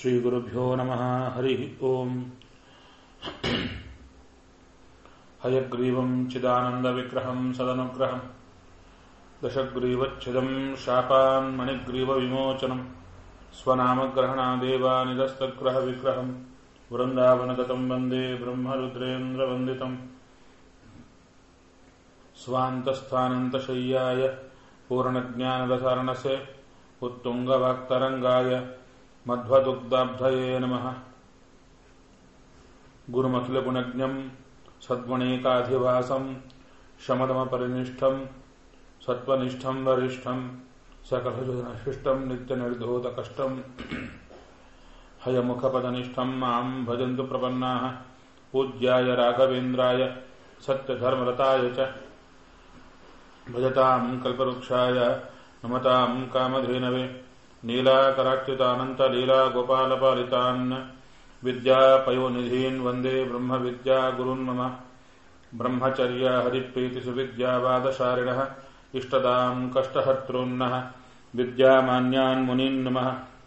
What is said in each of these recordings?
श्रीगुरुभ्यो नमः हरिः ओम् हयग्रीवम् चिदानन्दविग्रहम् सदनुग्रहम् दशग्रीवच्छिदम् शापान्मणिग्रीवविमोचनम् स्वनामग्रहणादेवानिदस्तग्रहविग्रहम् वृन्दावनगतम् वन्दे ब्रह्मरुद्रेन्द्रवन्दितम् स्वान्तस्थानन्तशय्याय पूर्णज्ञानरसारणसे उत्तुङ्गवाक्तरङ्गाय मध्वदुग्धाब्धये नमः गुरुमखिलगुणज्ञम् सद्गुणैकाधिवासम् शमदमपरिनिष्ठम् सत्त्वनिष्ठम् वरिष्ठम् सकलजुनशिष्टम् नित्यनिर्धोतकष्टम् हयमुखपदनिष्ठम् माम् भजन्तु प्रपन्नाः पूज्याय राघवेन्द्राय सत्यधर्मरताय च भजताम् कल्पवृक्षाय नमताम् कामधेनवे नीलाकराच्युतानन्तलीलागोपालपालितान् विद्यापयोनिधीन् वन्दे ब्रह्मविद्यागुरुन् मम ब्रह्मचर्य हरिप्रीतिसुविद्यावादशारिणः इष्टदाम् कष्टहर्तॄन्नः विद्यामान्यान् मुनीन् नमः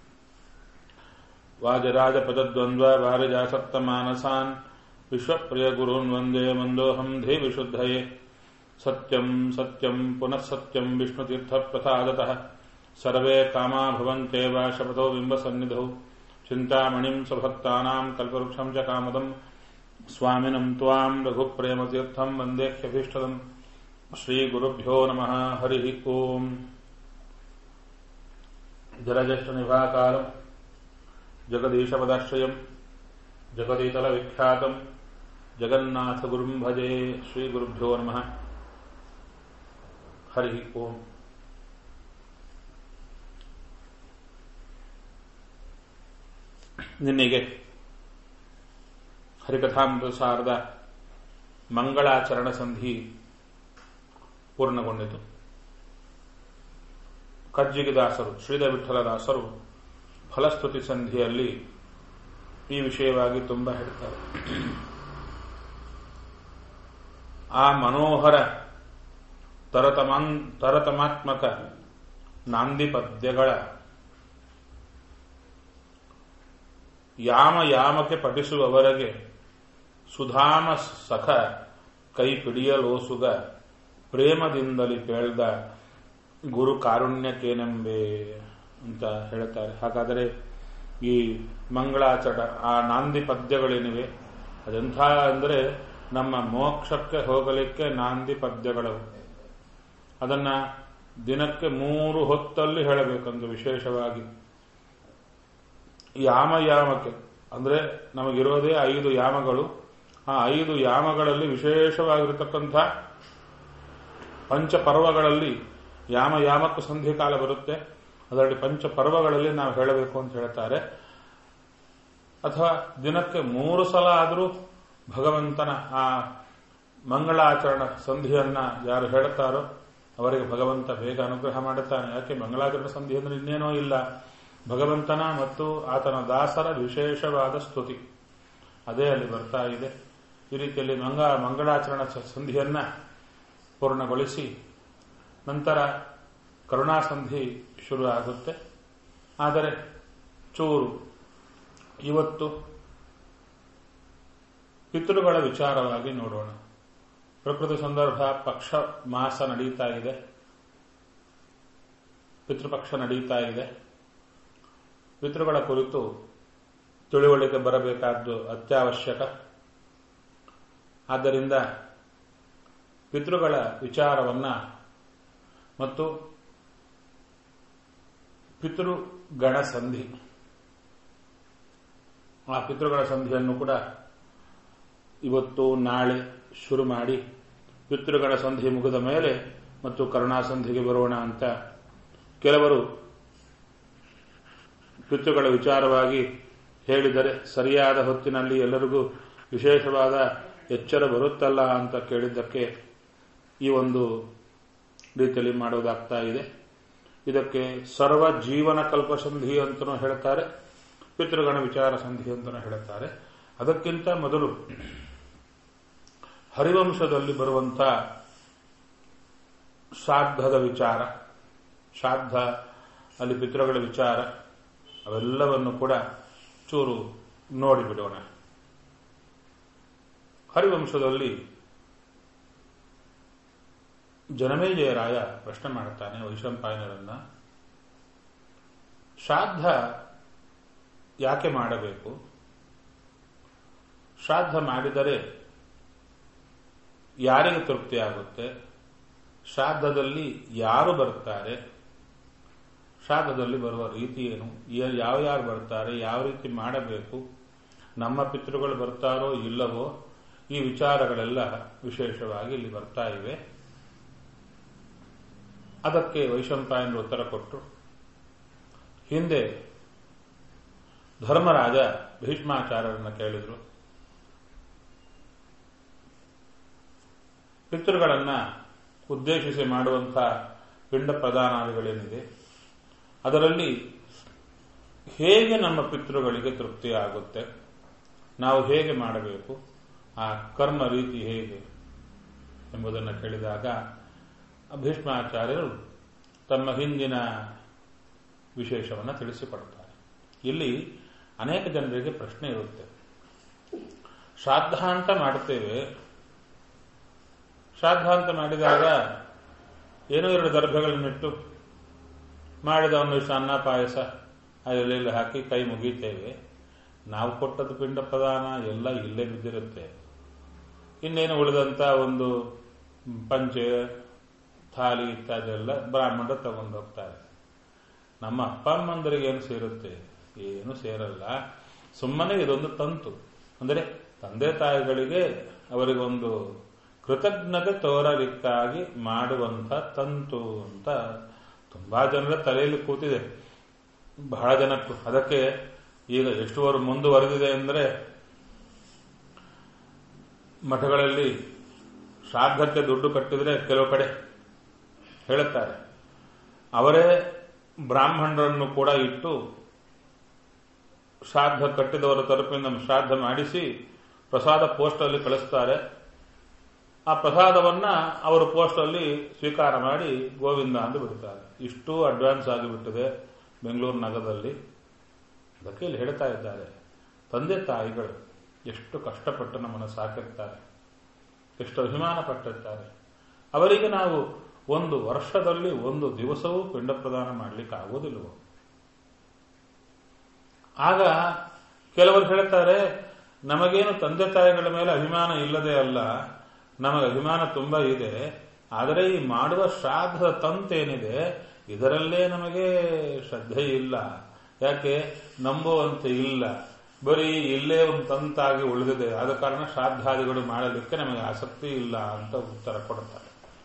वाजराजपदद्वन्द्ववारिजासक्तमानसान् विश्वप्रियगुरून् वन्दे मन्दोऽहम् धीविशुद्धये सत्यम् सत्यम् पुनः सत्यम् विष्णुतीर्थप्रसादतः सर्वे कामा भवन्त्येव शपथो बिम्बसन्निधौ चिन्तामणिम् स्वभक्तानाम् कल्पवृक्षम् च कामदम् स्वामिनम् त्वाम् रघुप्रेमतीर्थम् वन्देह्यभीष्टदम् श्रीगुरुभ्यो नमः हरिः ओम् जलज्येष्ठनिभाकारम् जगदीशपदाश्रयम् जगदीतलविख्यातम् जगन्नाथगुरुम् भजे श्रीगुरुभ्यो नमः हरिः ओम् ನಿನ್ನೆಗೆ ಹರಿಕಥಾಮೃತಸಾರದ ಮಂಗಳಾಚರಣ ಸಂಧಿ ಪೂರ್ಣಗೊಂಡಿತು ಕಜ್ಜಿಗಿದಾಸರು ಶ್ರೀಧರ ವಿಠಲದಾಸರು ಫಲಸ್ತುತಿ ಸಂಧಿಯಲ್ಲಿ ಈ ವಿಷಯವಾಗಿ ತುಂಬ ಹೇಳ್ತಾರೆ ಆ ಮನೋಹರ ತರತಮಾನ್ ತರತಮಾತ್ಮಕ ನಾಂದಿ ಪದ್ಯಗಳ ಯಾಮ ಯಾಮಕ್ಕೆ ಪಠಿಸುವವರೆಗೆ ಸುಧಾಮ ಸಖ ಕೈ ಪಿಡಿಯಲೋಸುಗ ಪ್ರೇಮದಿಂದಲಿ ಕೇಳ್ದ ಗುರು ಕಾರುಣ್ಯಕ್ಕೇನೆಂಬೆ ಅಂತ ಹೇಳ್ತಾರೆ ಹಾಗಾದರೆ ಈ ಮಂಗಳಾಚಟ ಆ ನಾಂದಿ ಪದ್ಯಗಳೇನಿವೆ ಅದೆಂಥ ಅಂದರೆ ನಮ್ಮ ಮೋಕ್ಷಕ್ಕೆ ಹೋಗಲಿಕ್ಕೆ ನಾಂದಿ ಪದ್ಯಗಳು ಅದನ್ನ ದಿನಕ್ಕೆ ಮೂರು ಹೊತ್ತಲ್ಲಿ ಹೇಳಬೇಕಂದು ವಿಶೇಷವಾಗಿ ಯಾಮ ಯಾಮಕ್ಕೆ ಅಂದ್ರೆ ನಮಗಿರೋದೇ ಐದು ಯಾಮಗಳು ಆ ಐದು ಯಾಮಗಳಲ್ಲಿ ವಿಶೇಷವಾಗಿರತಕ್ಕಂಥ ಪಂಚಪರ್ವಗಳಲ್ಲಿ ಯಾಮ ಯಾಮಕ್ಕೂ ಸಂಧಿಕಾಲ ಬರುತ್ತೆ ಅದರಲ್ಲಿ ಪಂಚಪರ್ವಗಳಲ್ಲಿ ನಾವು ಹೇಳಬೇಕು ಅಂತ ಹೇಳ್ತಾರೆ ಅಥವಾ ದಿನಕ್ಕೆ ಮೂರು ಸಲ ಆದರೂ ಭಗವಂತನ ಆ ಮಂಗಳಾಚರಣ ಸಂಧಿಯನ್ನ ಯಾರು ಹೇಳುತ್ತಾರೋ ಅವರಿಗೆ ಭಗವಂತ ಬೇಗ ಅನುಗ್ರಹ ಮಾಡುತ್ತಾನೆ ಯಾಕೆ ಮಂಗಳಾಚರಣ ಸಂಧಿ ಅಂದ್ರೆ ಇನ್ನೇನೋ ಇಲ್ಲ ಭಗವಂತನ ಮತ್ತು ಆತನ ದಾಸರ ವಿಶೇಷವಾದ ಸ್ತುತಿ ಅದೇ ಅಲ್ಲಿ ಬರ್ತಾ ಇದೆ ಈ ರೀತಿಯಲ್ಲಿ ಮಂಗ ಮಂಗಳಾಚರಣ ಸಂಧಿಯನ್ನ ಪೂರ್ಣಗೊಳಿಸಿ ನಂತರ ಕರುಣಾಸಂಧಿ ಶುರು ಆಗುತ್ತೆ ಆದರೆ ಚೂರು ಇವತ್ತು ಪಿತೃಗಳ ವಿಚಾರವಾಗಿ ನೋಡೋಣ ಪ್ರಕೃತಿ ಸಂದರ್ಭ ಪಕ್ಷ ಮಾಸ ನಡೀತಾ ಇದೆ ಪಿತೃಪಕ್ಷ ನಡೀತಾ ಇದೆ ಪಿತೃಗಳ ಕುರಿತು ತಿಳುವಳಿಕೆ ಬರಬೇಕಾದ್ದು ಅತ್ಯವಶ್ಯಕ ಆದ್ದರಿಂದ ಪಿತೃಗಳ ವಿಚಾರವನ್ನ ಮತ್ತು ಪಿತೃಗಣ ಸಂಧಿ ಆ ಪಿತೃಗಳ ಸಂಧಿಯನ್ನು ಕೂಡ ಇವತ್ತು ನಾಳೆ ಶುರು ಮಾಡಿ ಪಿತೃಗಣ ಸಂಧಿ ಮುಗಿದ ಮೇಲೆ ಮತ್ತು ಕರುಣಾಸಂಧಿಗೆ ಬರೋಣ ಅಂತ ಕೆಲವರು ಪಿತೃಗಳ ವಿಚಾರವಾಗಿ ಹೇಳಿದರೆ ಸರಿಯಾದ ಹೊತ್ತಿನಲ್ಲಿ ಎಲ್ಲರಿಗೂ ವಿಶೇಷವಾದ ಎಚ್ಚರ ಬರುತ್ತಲ್ಲ ಅಂತ ಕೇಳಿದ್ದಕ್ಕೆ ಈ ಒಂದು ರೀತಿಯಲ್ಲಿ ಮಾಡೋದಾಗ್ತಾ ಇದೆ ಇದಕ್ಕೆ ಸರ್ವ ಜೀವನ ಕಲ್ಪ ಸಂಧಿ ಅಂತಲೂ ಹೇಳ್ತಾರೆ ಪಿತೃಗಣ ವಿಚಾರ ಸಂಧಿ ಅಂತಲೂ ಹೇಳ್ತಾರೆ ಅದಕ್ಕಿಂತ ಮೊದಲು ಹರಿವಂಶದಲ್ಲಿ ಬರುವಂತ ಶ್ರಾದ್ದದ ವಿಚಾರ ಶ್ರಾದ್ದ ಅಲ್ಲಿ ಪಿತೃಗಳ ವಿಚಾರ ಅವೆಲ್ಲವನ್ನು ಕೂಡ ಚೂರು ನೋಡಿಬಿಡೋಣ ಹರಿವಂಶದಲ್ಲಿ ಜನಮೇಜಯರಾಯ ಪ್ರಶ್ನೆ ಮಾಡುತ್ತಾನೆ ವೈಶಂಪಾಯನರನ್ನ ಶ್ರಾದ್ದ ಯಾಕೆ ಮಾಡಬೇಕು ಶ್ರಾದ್ದ ಮಾಡಿದರೆ ಯಾರಿಗೆ ತೃಪ್ತಿ ಆಗುತ್ತೆ ಶ್ರಾದ್ದದಲ್ಲಿ ಯಾರು ಬರ್ತಾರೆ ಶ್ರಾದ್ದದಲ್ಲಿ ಬರುವ ರೀತಿ ಏನು ಯಾವ ಯಾರು ಬರ್ತಾರೆ ಯಾವ ರೀತಿ ಮಾಡಬೇಕು ನಮ್ಮ ಪಿತೃಗಳು ಬರ್ತಾರೋ ಇಲ್ಲವೋ ಈ ವಿಚಾರಗಳೆಲ್ಲ ವಿಶೇಷವಾಗಿ ಇಲ್ಲಿ ಬರ್ತಾ ಇವೆ ಅದಕ್ಕೆ ವೈಶಂಪಾಯನರು ಉತ್ತರ ಕೊಟ್ಟರು ಹಿಂದೆ ಧರ್ಮರಾಜ ಭೀಷ್ಮಾಚಾರ್ಯರನ್ನ ಕೇಳಿದ್ರು ಪಿತೃಗಳನ್ನ ಉದ್ದೇಶಿಸಿ ಮಾಡುವಂತಹ ಪಿಂಡ ಪ್ರದಾನಾದಿಗಳೇನಿದೆ ಅದರಲ್ಲಿ ಹೇಗೆ ನಮ್ಮ ಪಿತೃಗಳಿಗೆ ತೃಪ್ತಿ ಆಗುತ್ತೆ ನಾವು ಹೇಗೆ ಮಾಡಬೇಕು ಆ ಕರ್ಮ ರೀತಿ ಹೇಗೆ ಎಂಬುದನ್ನು ಕೇಳಿದಾಗ ಭೀಷ್ಮಾಚಾರ್ಯರು ತಮ್ಮ ಹಿಂದಿನ ವಿಶೇಷವನ್ನು ತಿಳಿಸಿಕೊಡ್ತಾರೆ ಇಲ್ಲಿ ಅನೇಕ ಜನರಿಗೆ ಪ್ರಶ್ನೆ ಇರುತ್ತೆ ಶ್ರಾದ್ದ ಅಂತ ಮಾಡ್ತೇವೆ ಶ್ರಾದ್ದ ಅಂತ ಮಾಡಿದಾಗ ಏನೋ ಎರಡು ದರ್ಭಗಳನ್ನಿಟ್ಟು ಮಾಡಿದ ಒಂದಿಷ್ಟು ಅನ್ನ ಪಾಯಸ ಅದರಲ್ಲಿ ಹಾಕಿ ಕೈ ಮುಗಿತೇವೆ ನಾವು ಕೊಟ್ಟದ್ದು ಪಿಂಡ ಪ್ರದಾನ ಎಲ್ಲ ಇಲ್ಲೇ ಬಿದ್ದಿರುತ್ತೆ ಇನ್ನೇನು ಉಳಿದಂತ ಒಂದು ಪಂಚೆ ಥಾಲಿ ಇತ್ಯಾದಿ ಎಲ್ಲ ಬ್ರಾಹ್ಮಣರು ತಗೊಂಡು ಹೋಗ್ತಾರೆ ನಮ್ಮ ಅಪ್ಪ ಅಮ್ಮಂದರಿಗೆ ಏನು ಸೇರುತ್ತೆ ಏನು ಸೇರಲ್ಲ ಸುಮ್ಮನೆ ಇದೊಂದು ತಂತು ಅಂದರೆ ತಂದೆ ತಾಯಿಗಳಿಗೆ ಅವರಿಗೊಂದು ಕೃತಜ್ಞತೆ ತೋರಲಿಕ್ಕಾಗಿ ಮಾಡುವಂಥ ತಂತು ಅಂತ ತುಂಬಾ ಜನರ ತಲೆಯಲ್ಲಿ ಕೂತಿದೆ ಬಹಳ ಜನಕ್ಕೂ ಅದಕ್ಕೆ ಈಗ ಎಷ್ಟುವರು ಮುಂದುವರೆದಿದೆ ಅಂದರೆ ಮಠಗಳಲ್ಲಿ ಶ್ರಾದ್ದಕ್ಕೆ ದುಡ್ಡು ಕಟ್ಟಿದ್ರೆ ಕೆಲವು ಕಡೆ ಹೇಳುತ್ತಾರೆ ಅವರೇ ಬ್ರಾಹ್ಮಣರನ್ನು ಕೂಡ ಇಟ್ಟು ಶ್ರಾದ್ದ ಕಟ್ಟಿದವರ ತರಪಿಂದ ಶ್ರಾದ್ದ ಮಾಡಿಸಿ ಪ್ರಸಾದ ಪೋಸ್ಟಲ್ಲಿ ಕಳಿಸ್ತಾರೆ ಆ ಪ್ರಸಾದವನ್ನ ಅವರು ಪೋಸ್ಟಲ್ಲಿ ಸ್ವೀಕಾರ ಮಾಡಿ ಗೋವಿಂದ ಅಂತ ಬಿಡ್ತಾರೆ ಇಷ್ಟು ಅಡ್ವಾನ್ಸ್ ಆಗಿಬಿಟ್ಟಿದೆ ಬೆಂಗಳೂರು ನಗರದಲ್ಲಿ ಅದಕ್ಕೆ ಇಲ್ಲಿ ಹೇಳ್ತಾ ಇದ್ದಾರೆ ತಂದೆ ತಾಯಿಗಳು ಎಷ್ಟು ಕಷ್ಟಪಟ್ಟು ನಮ್ಮನ್ನು ಸಾಕಿರ್ತಾರೆ ಎಷ್ಟು ಅಭಿಮಾನ ಪಟ್ಟಿರ್ತಾರೆ ಅವರಿಗೆ ನಾವು ಒಂದು ವರ್ಷದಲ್ಲಿ ಒಂದು ದಿವಸವೂ ಪಿಂಡ ಪ್ರದಾನ ಮಾಡಲಿಕ್ಕೆ ಆಗೋದಿಲ್ವೋ ಆಗ ಕೆಲವರು ಹೇಳ್ತಾರೆ ನಮಗೇನು ತಂದೆ ತಾಯಿಗಳ ಮೇಲೆ ಅಭಿಮಾನ ಇಲ್ಲದೆ ಅಲ್ಲ ನಮಗೆ ಅಭಿಮಾನ ತುಂಬಾ ಇದೆ ಆದರೆ ಈ ಮಾಡುವ ಶ್ರಾದ್ದದ ತಂತೇನಿದೆ ಇದರಲ್ಲೇ ನಮಗೆ ಶ್ರದ್ಧೆ ಇಲ್ಲ ಯಾಕೆ ನಂಬುವಂತೆ ಇಲ್ಲ ಬರೀ ಇಲ್ಲೇ ಒಂದು ತಂತಾಗಿ ಉಳಿದಿದೆ ಆದ ಕಾರಣ ಶ್ರಾದ್ದಾದಿಗಳು ಮಾಡಲಿಕ್ಕೆ ನಮಗೆ ಆಸಕ್ತಿ ಇಲ್ಲ ಅಂತ ಉತ್ತರ ಕೊಡ್ತಾರೆ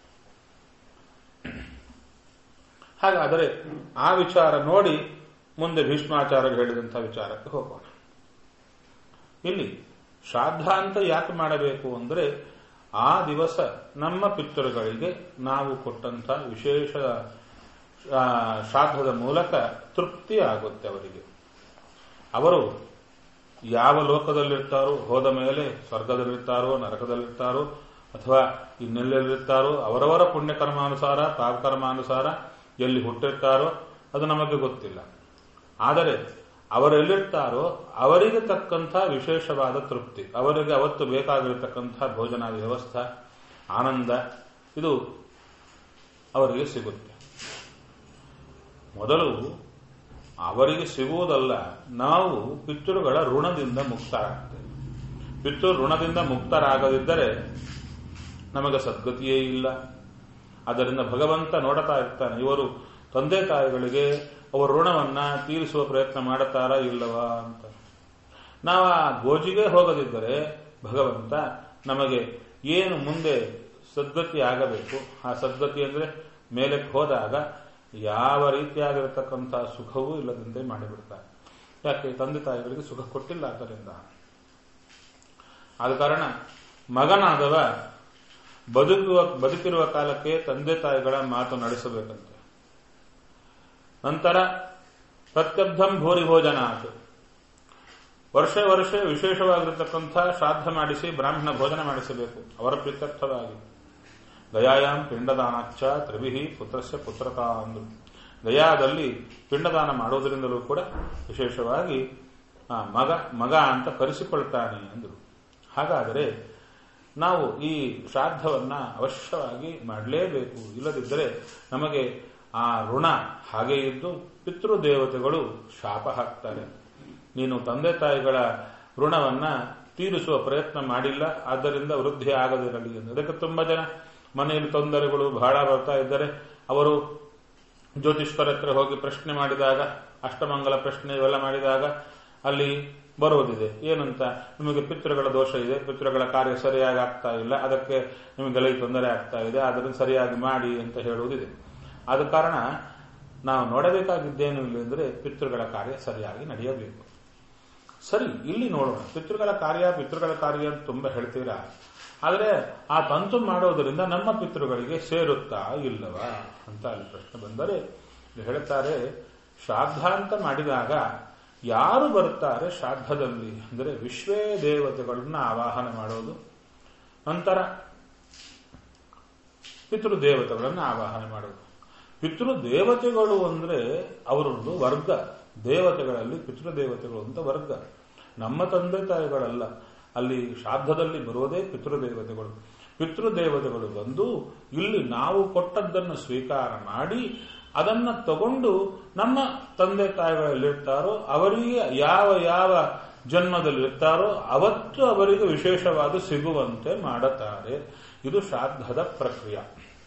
ಹಾಗಾದರೆ ಆ ವಿಚಾರ ನೋಡಿ ಮುಂದೆ ಭೀಷ್ಮಾಚಾರ್ಯರು ಹೇಳಿದಂತಹ ವಿಚಾರಕ್ಕೆ ಹೋಗೋಣ ಇಲ್ಲಿ ಶ್ರಾದ್ದ ಅಂತ ಯಾಕೆ ಮಾಡಬೇಕು ಅಂದರೆ ಆ ದಿವಸ ನಮ್ಮ ಪಿತೃಗಳಿಗೆ ನಾವು ಕೊಟ್ಟಂತ ವಿಶೇಷ ಶ್ರಾದ್ದದ ಮೂಲಕ ತೃಪ್ತಿ ಆಗುತ್ತೆ ಅವರಿಗೆ ಅವರು ಯಾವ ಲೋಕದಲ್ಲಿರ್ತಾರೋ ಹೋದ ಮೇಲೆ ಸ್ವರ್ಗದಲ್ಲಿರ್ತಾರೋ ನರಕದಲ್ಲಿರ್ತಾರೋ ಅಥವಾ ಇನ್ನೆಲ್ಲೆಲ್ಲಿರ್ತಾರೋ ಅವರವರ ಪುಣ್ಯಕರ್ಮಾನುಸಾರ ಪಾಪಕರ್ಮಾನುಸಾರ ಎಲ್ಲಿ ಹುಟ್ಟಿರ್ತಾರೋ ಅದು ನಮಗೆ ಗೊತ್ತಿಲ್ಲ ಆದರೆ ಅವರೆಲ್ಲಿರ್ತಾರೋ ಅವರಿಗೆ ತಕ್ಕಂಥ ವಿಶೇಷವಾದ ತೃಪ್ತಿ ಅವರಿಗೆ ಅವತ್ತು ಬೇಕಾಗಿರತಕ್ಕಂಥ ಭೋಜನ ವ್ಯವಸ್ಥೆ ಆನಂದ ಇದು ಅವರಿಗೆ ಸಿಗುತ್ತೆ ಮೊದಲು ಅವರಿಗೆ ಸಿಗುವುದಲ್ಲ ನಾವು ಪಿತೃಗಳ ಋಣದಿಂದ ಮುಕ್ತರಾಗ್ತೇವೆ ಪಿತೃ ಋಣದಿಂದ ಮುಕ್ತರಾಗದಿದ್ದರೆ ನಮಗೆ ಸದ್ಗತಿಯೇ ಇಲ್ಲ ಅದರಿಂದ ಭಗವಂತ ನೋಡುತ್ತಾ ಇರ್ತಾನೆ ಇವರು ತಂದೆ ತಾಯಿಗಳಿಗೆ ಅವರ ಋಣವನ್ನ ತೀರಿಸುವ ಪ್ರಯತ್ನ ಮಾಡುತ್ತಾರಾ ಇಲ್ಲವಾ ಅಂತ ನಾವು ಆ ಗೋಜಿಗೆ ಹೋಗದಿದ್ದರೆ ಭಗವಂತ ನಮಗೆ ಏನು ಮುಂದೆ ಸದ್ಗತಿ ಆಗಬೇಕು ಆ ಸದ್ಗತಿ ಅಂದ್ರೆ ಮೇಲಕ್ಕೆ ಹೋದಾಗ ಯಾವ ರೀತಿಯಾಗಿರತಕ್ಕಂತಹ ಸುಖವೂ ಇಲ್ಲದಂತೆ ಮಾಡಿಬಿಡ್ತಾರೆ ಯಾಕೆ ತಂದೆ ತಾಯಿಗಳಿಗೆ ಸುಖ ಕೊಟ್ಟಿಲ್ಲ ಆದ್ದರಿಂದ ಆದ ಕಾರಣ ಮಗನಾದವ ಬದುಕುವ ಬದುಕಿರುವ ಕಾಲಕ್ಕೆ ತಂದೆ ತಾಯಿಗಳ ಮಾತು ನಡೆಸಬೇಕಂತೆ ನಂತರ ಪ್ರತ್ಯಬ್ಧಂ ಭೂರಿ ಭೋಜನಾತ್ ವರ್ಷ ವರ್ಷ ವಿಶೇಷವಾಗಿರತಕ್ಕಂಥ ಶ್ರಾದ್ದ ಮಾಡಿಸಿ ಬ್ರಾಹ್ಮಣ ಭೋಜನ ಮಾಡಿಸಬೇಕು ಅವರ ಪ್ರೀತ್ಯರ್ಥವಾಗಿ ಗಯಾಯಾಂ ಪಿಂಡದಾನಾಚ್ಚ ತ್ರಿವಿಹಿ ಪುತ್ರಸ್ಯ ಪುತ್ರತಾ ಅಂದು ಗಯಾದಲ್ಲಿ ಪಿಂಡದಾನ ಮಾಡುವುದರಿಂದಲೂ ಕೂಡ ವಿಶೇಷವಾಗಿ ಆ ಮಗ ಮಗ ಅಂತ ಕರೆಸಿಕೊಳ್ತಾನೆ ಅಂದರು ಹಾಗಾದರೆ ನಾವು ಈ ಶ್ರಾದ್ದವನ್ನ ಅವಶ್ಯವಾಗಿ ಮಾಡಲೇಬೇಕು ಇಲ್ಲದಿದ್ದರೆ ನಮಗೆ ಆ ಋಣ ಹಾಗೆ ಇದ್ದು ಪಿತೃದೇವತೆಗಳು ಶಾಪ ಹಾಕ್ತಾರೆ ನೀನು ತಂದೆ ತಾಯಿಗಳ ಋಣವನ್ನ ತೀರಿಸುವ ಪ್ರಯತ್ನ ಮಾಡಿಲ್ಲ ಆದ್ದರಿಂದ ವೃದ್ಧಿ ಆಗದಿರಲಿ ಎಂದು ಅದಕ್ಕೆ ತುಂಬಾ ಜನ ಮನೆಯಲ್ಲಿ ತೊಂದರೆಗಳು ಬಹಳ ಬರ್ತಾ ಇದ್ದರೆ ಅವರು ಜ್ಯೋತಿಷ್ಕರ ಹತ್ರ ಹೋಗಿ ಪ್ರಶ್ನೆ ಮಾಡಿದಾಗ ಅಷ್ಟಮಂಗಲ ಪ್ರಶ್ನೆ ಇವೆಲ್ಲ ಮಾಡಿದಾಗ ಅಲ್ಲಿ ಬರುವುದಿದೆ ಏನಂತ ನಿಮಗೆ ಪಿತೃಗಳ ದೋಷ ಇದೆ ಪಿತೃಗಳ ಕಾರ್ಯ ಸರಿಯಾಗಿ ಆಗ್ತಾ ಇಲ್ಲ ಅದಕ್ಕೆ ನಿಮಗೆಲ್ಲ ಈ ತೊಂದರೆ ಆಗ್ತಾ ಇದೆ ಅದನ್ನು ಸರಿಯಾಗಿ ಮಾಡಿ ಅಂತ ಹೇಳುವುದಿದೆ ಆದ ಕಾರಣ ನಾವು ನೋಡಬೇಕಾಗಿದ್ದೇನು ಇಲ್ಲ ಅಂದರೆ ಪಿತೃಗಳ ಕಾರ್ಯ ಸರಿಯಾಗಿ ನಡೆಯಬೇಕು ಸರಿ ಇಲ್ಲಿ ನೋಡೋಣ ಪಿತೃಗಳ ಕಾರ್ಯ ಪಿತೃಗಳ ಕಾರ್ಯ ಅಂತ ತುಂಬಾ ಹೇಳ್ತೀರಾ ಆದರೆ ಆ ತಂತು ಮಾಡೋದರಿಂದ ನಮ್ಮ ಪಿತೃಗಳಿಗೆ ಸೇರುತ್ತಾ ಇಲ್ಲವಾ ಅಂತ ಅಲ್ಲಿ ಪ್ರಶ್ನೆ ಬಂದರೆ ಹೇಳ್ತಾರೆ ಶ್ರಾದ್ದ ಅಂತ ಮಾಡಿದಾಗ ಯಾರು ಬರ್ತಾರೆ ಶ್ರಾದ್ದದಲ್ಲಿ ಅಂದರೆ ವಿಶ್ವೇ ದೇವತೆಗಳನ್ನ ಆವಾಹನ ಮಾಡೋದು ನಂತರ ಪಿತೃದೇವತೆಗಳನ್ನು ಆವಾಹನೆ ಮಾಡೋದು ಪಿತೃದೇವತೆಗಳು ಅಂದ್ರೆ ಅವರೊಂದು ವರ್ಗ ದೇವತೆಗಳಲ್ಲಿ ಪಿತೃದೇವತೆಗಳು ಅಂತ ವರ್ಗ ನಮ್ಮ ತಂದೆ ತಾಯಿಗಳಲ್ಲ ಅಲ್ಲಿ ಶ್ರಾದ್ದದಲ್ಲಿ ಬರೋದೇ ಪಿತೃದೇವತೆಗಳು ಪಿತೃದೇವತೆಗಳು ಬಂದು ಇಲ್ಲಿ ನಾವು ಕೊಟ್ಟದ್ದನ್ನು ಸ್ವೀಕಾರ ಮಾಡಿ ಅದನ್ನ ತಗೊಂಡು ನಮ್ಮ ತಂದೆ ತಾಯಿಗಳಲ್ಲಿರ್ತಾರೋ ಅವರಿಗೆ ಯಾವ ಯಾವ ಜನ್ಮದಲ್ಲಿರ್ತಾರೋ ಅವತ್ತು ಅವರಿಗೆ ವಿಶೇಷವಾದ ಸಿಗುವಂತೆ ಮಾಡುತ್ತಾರೆ ಇದು ಶ್ರಾದ್ದದ ಪ್ರಕ್ರಿಯೆ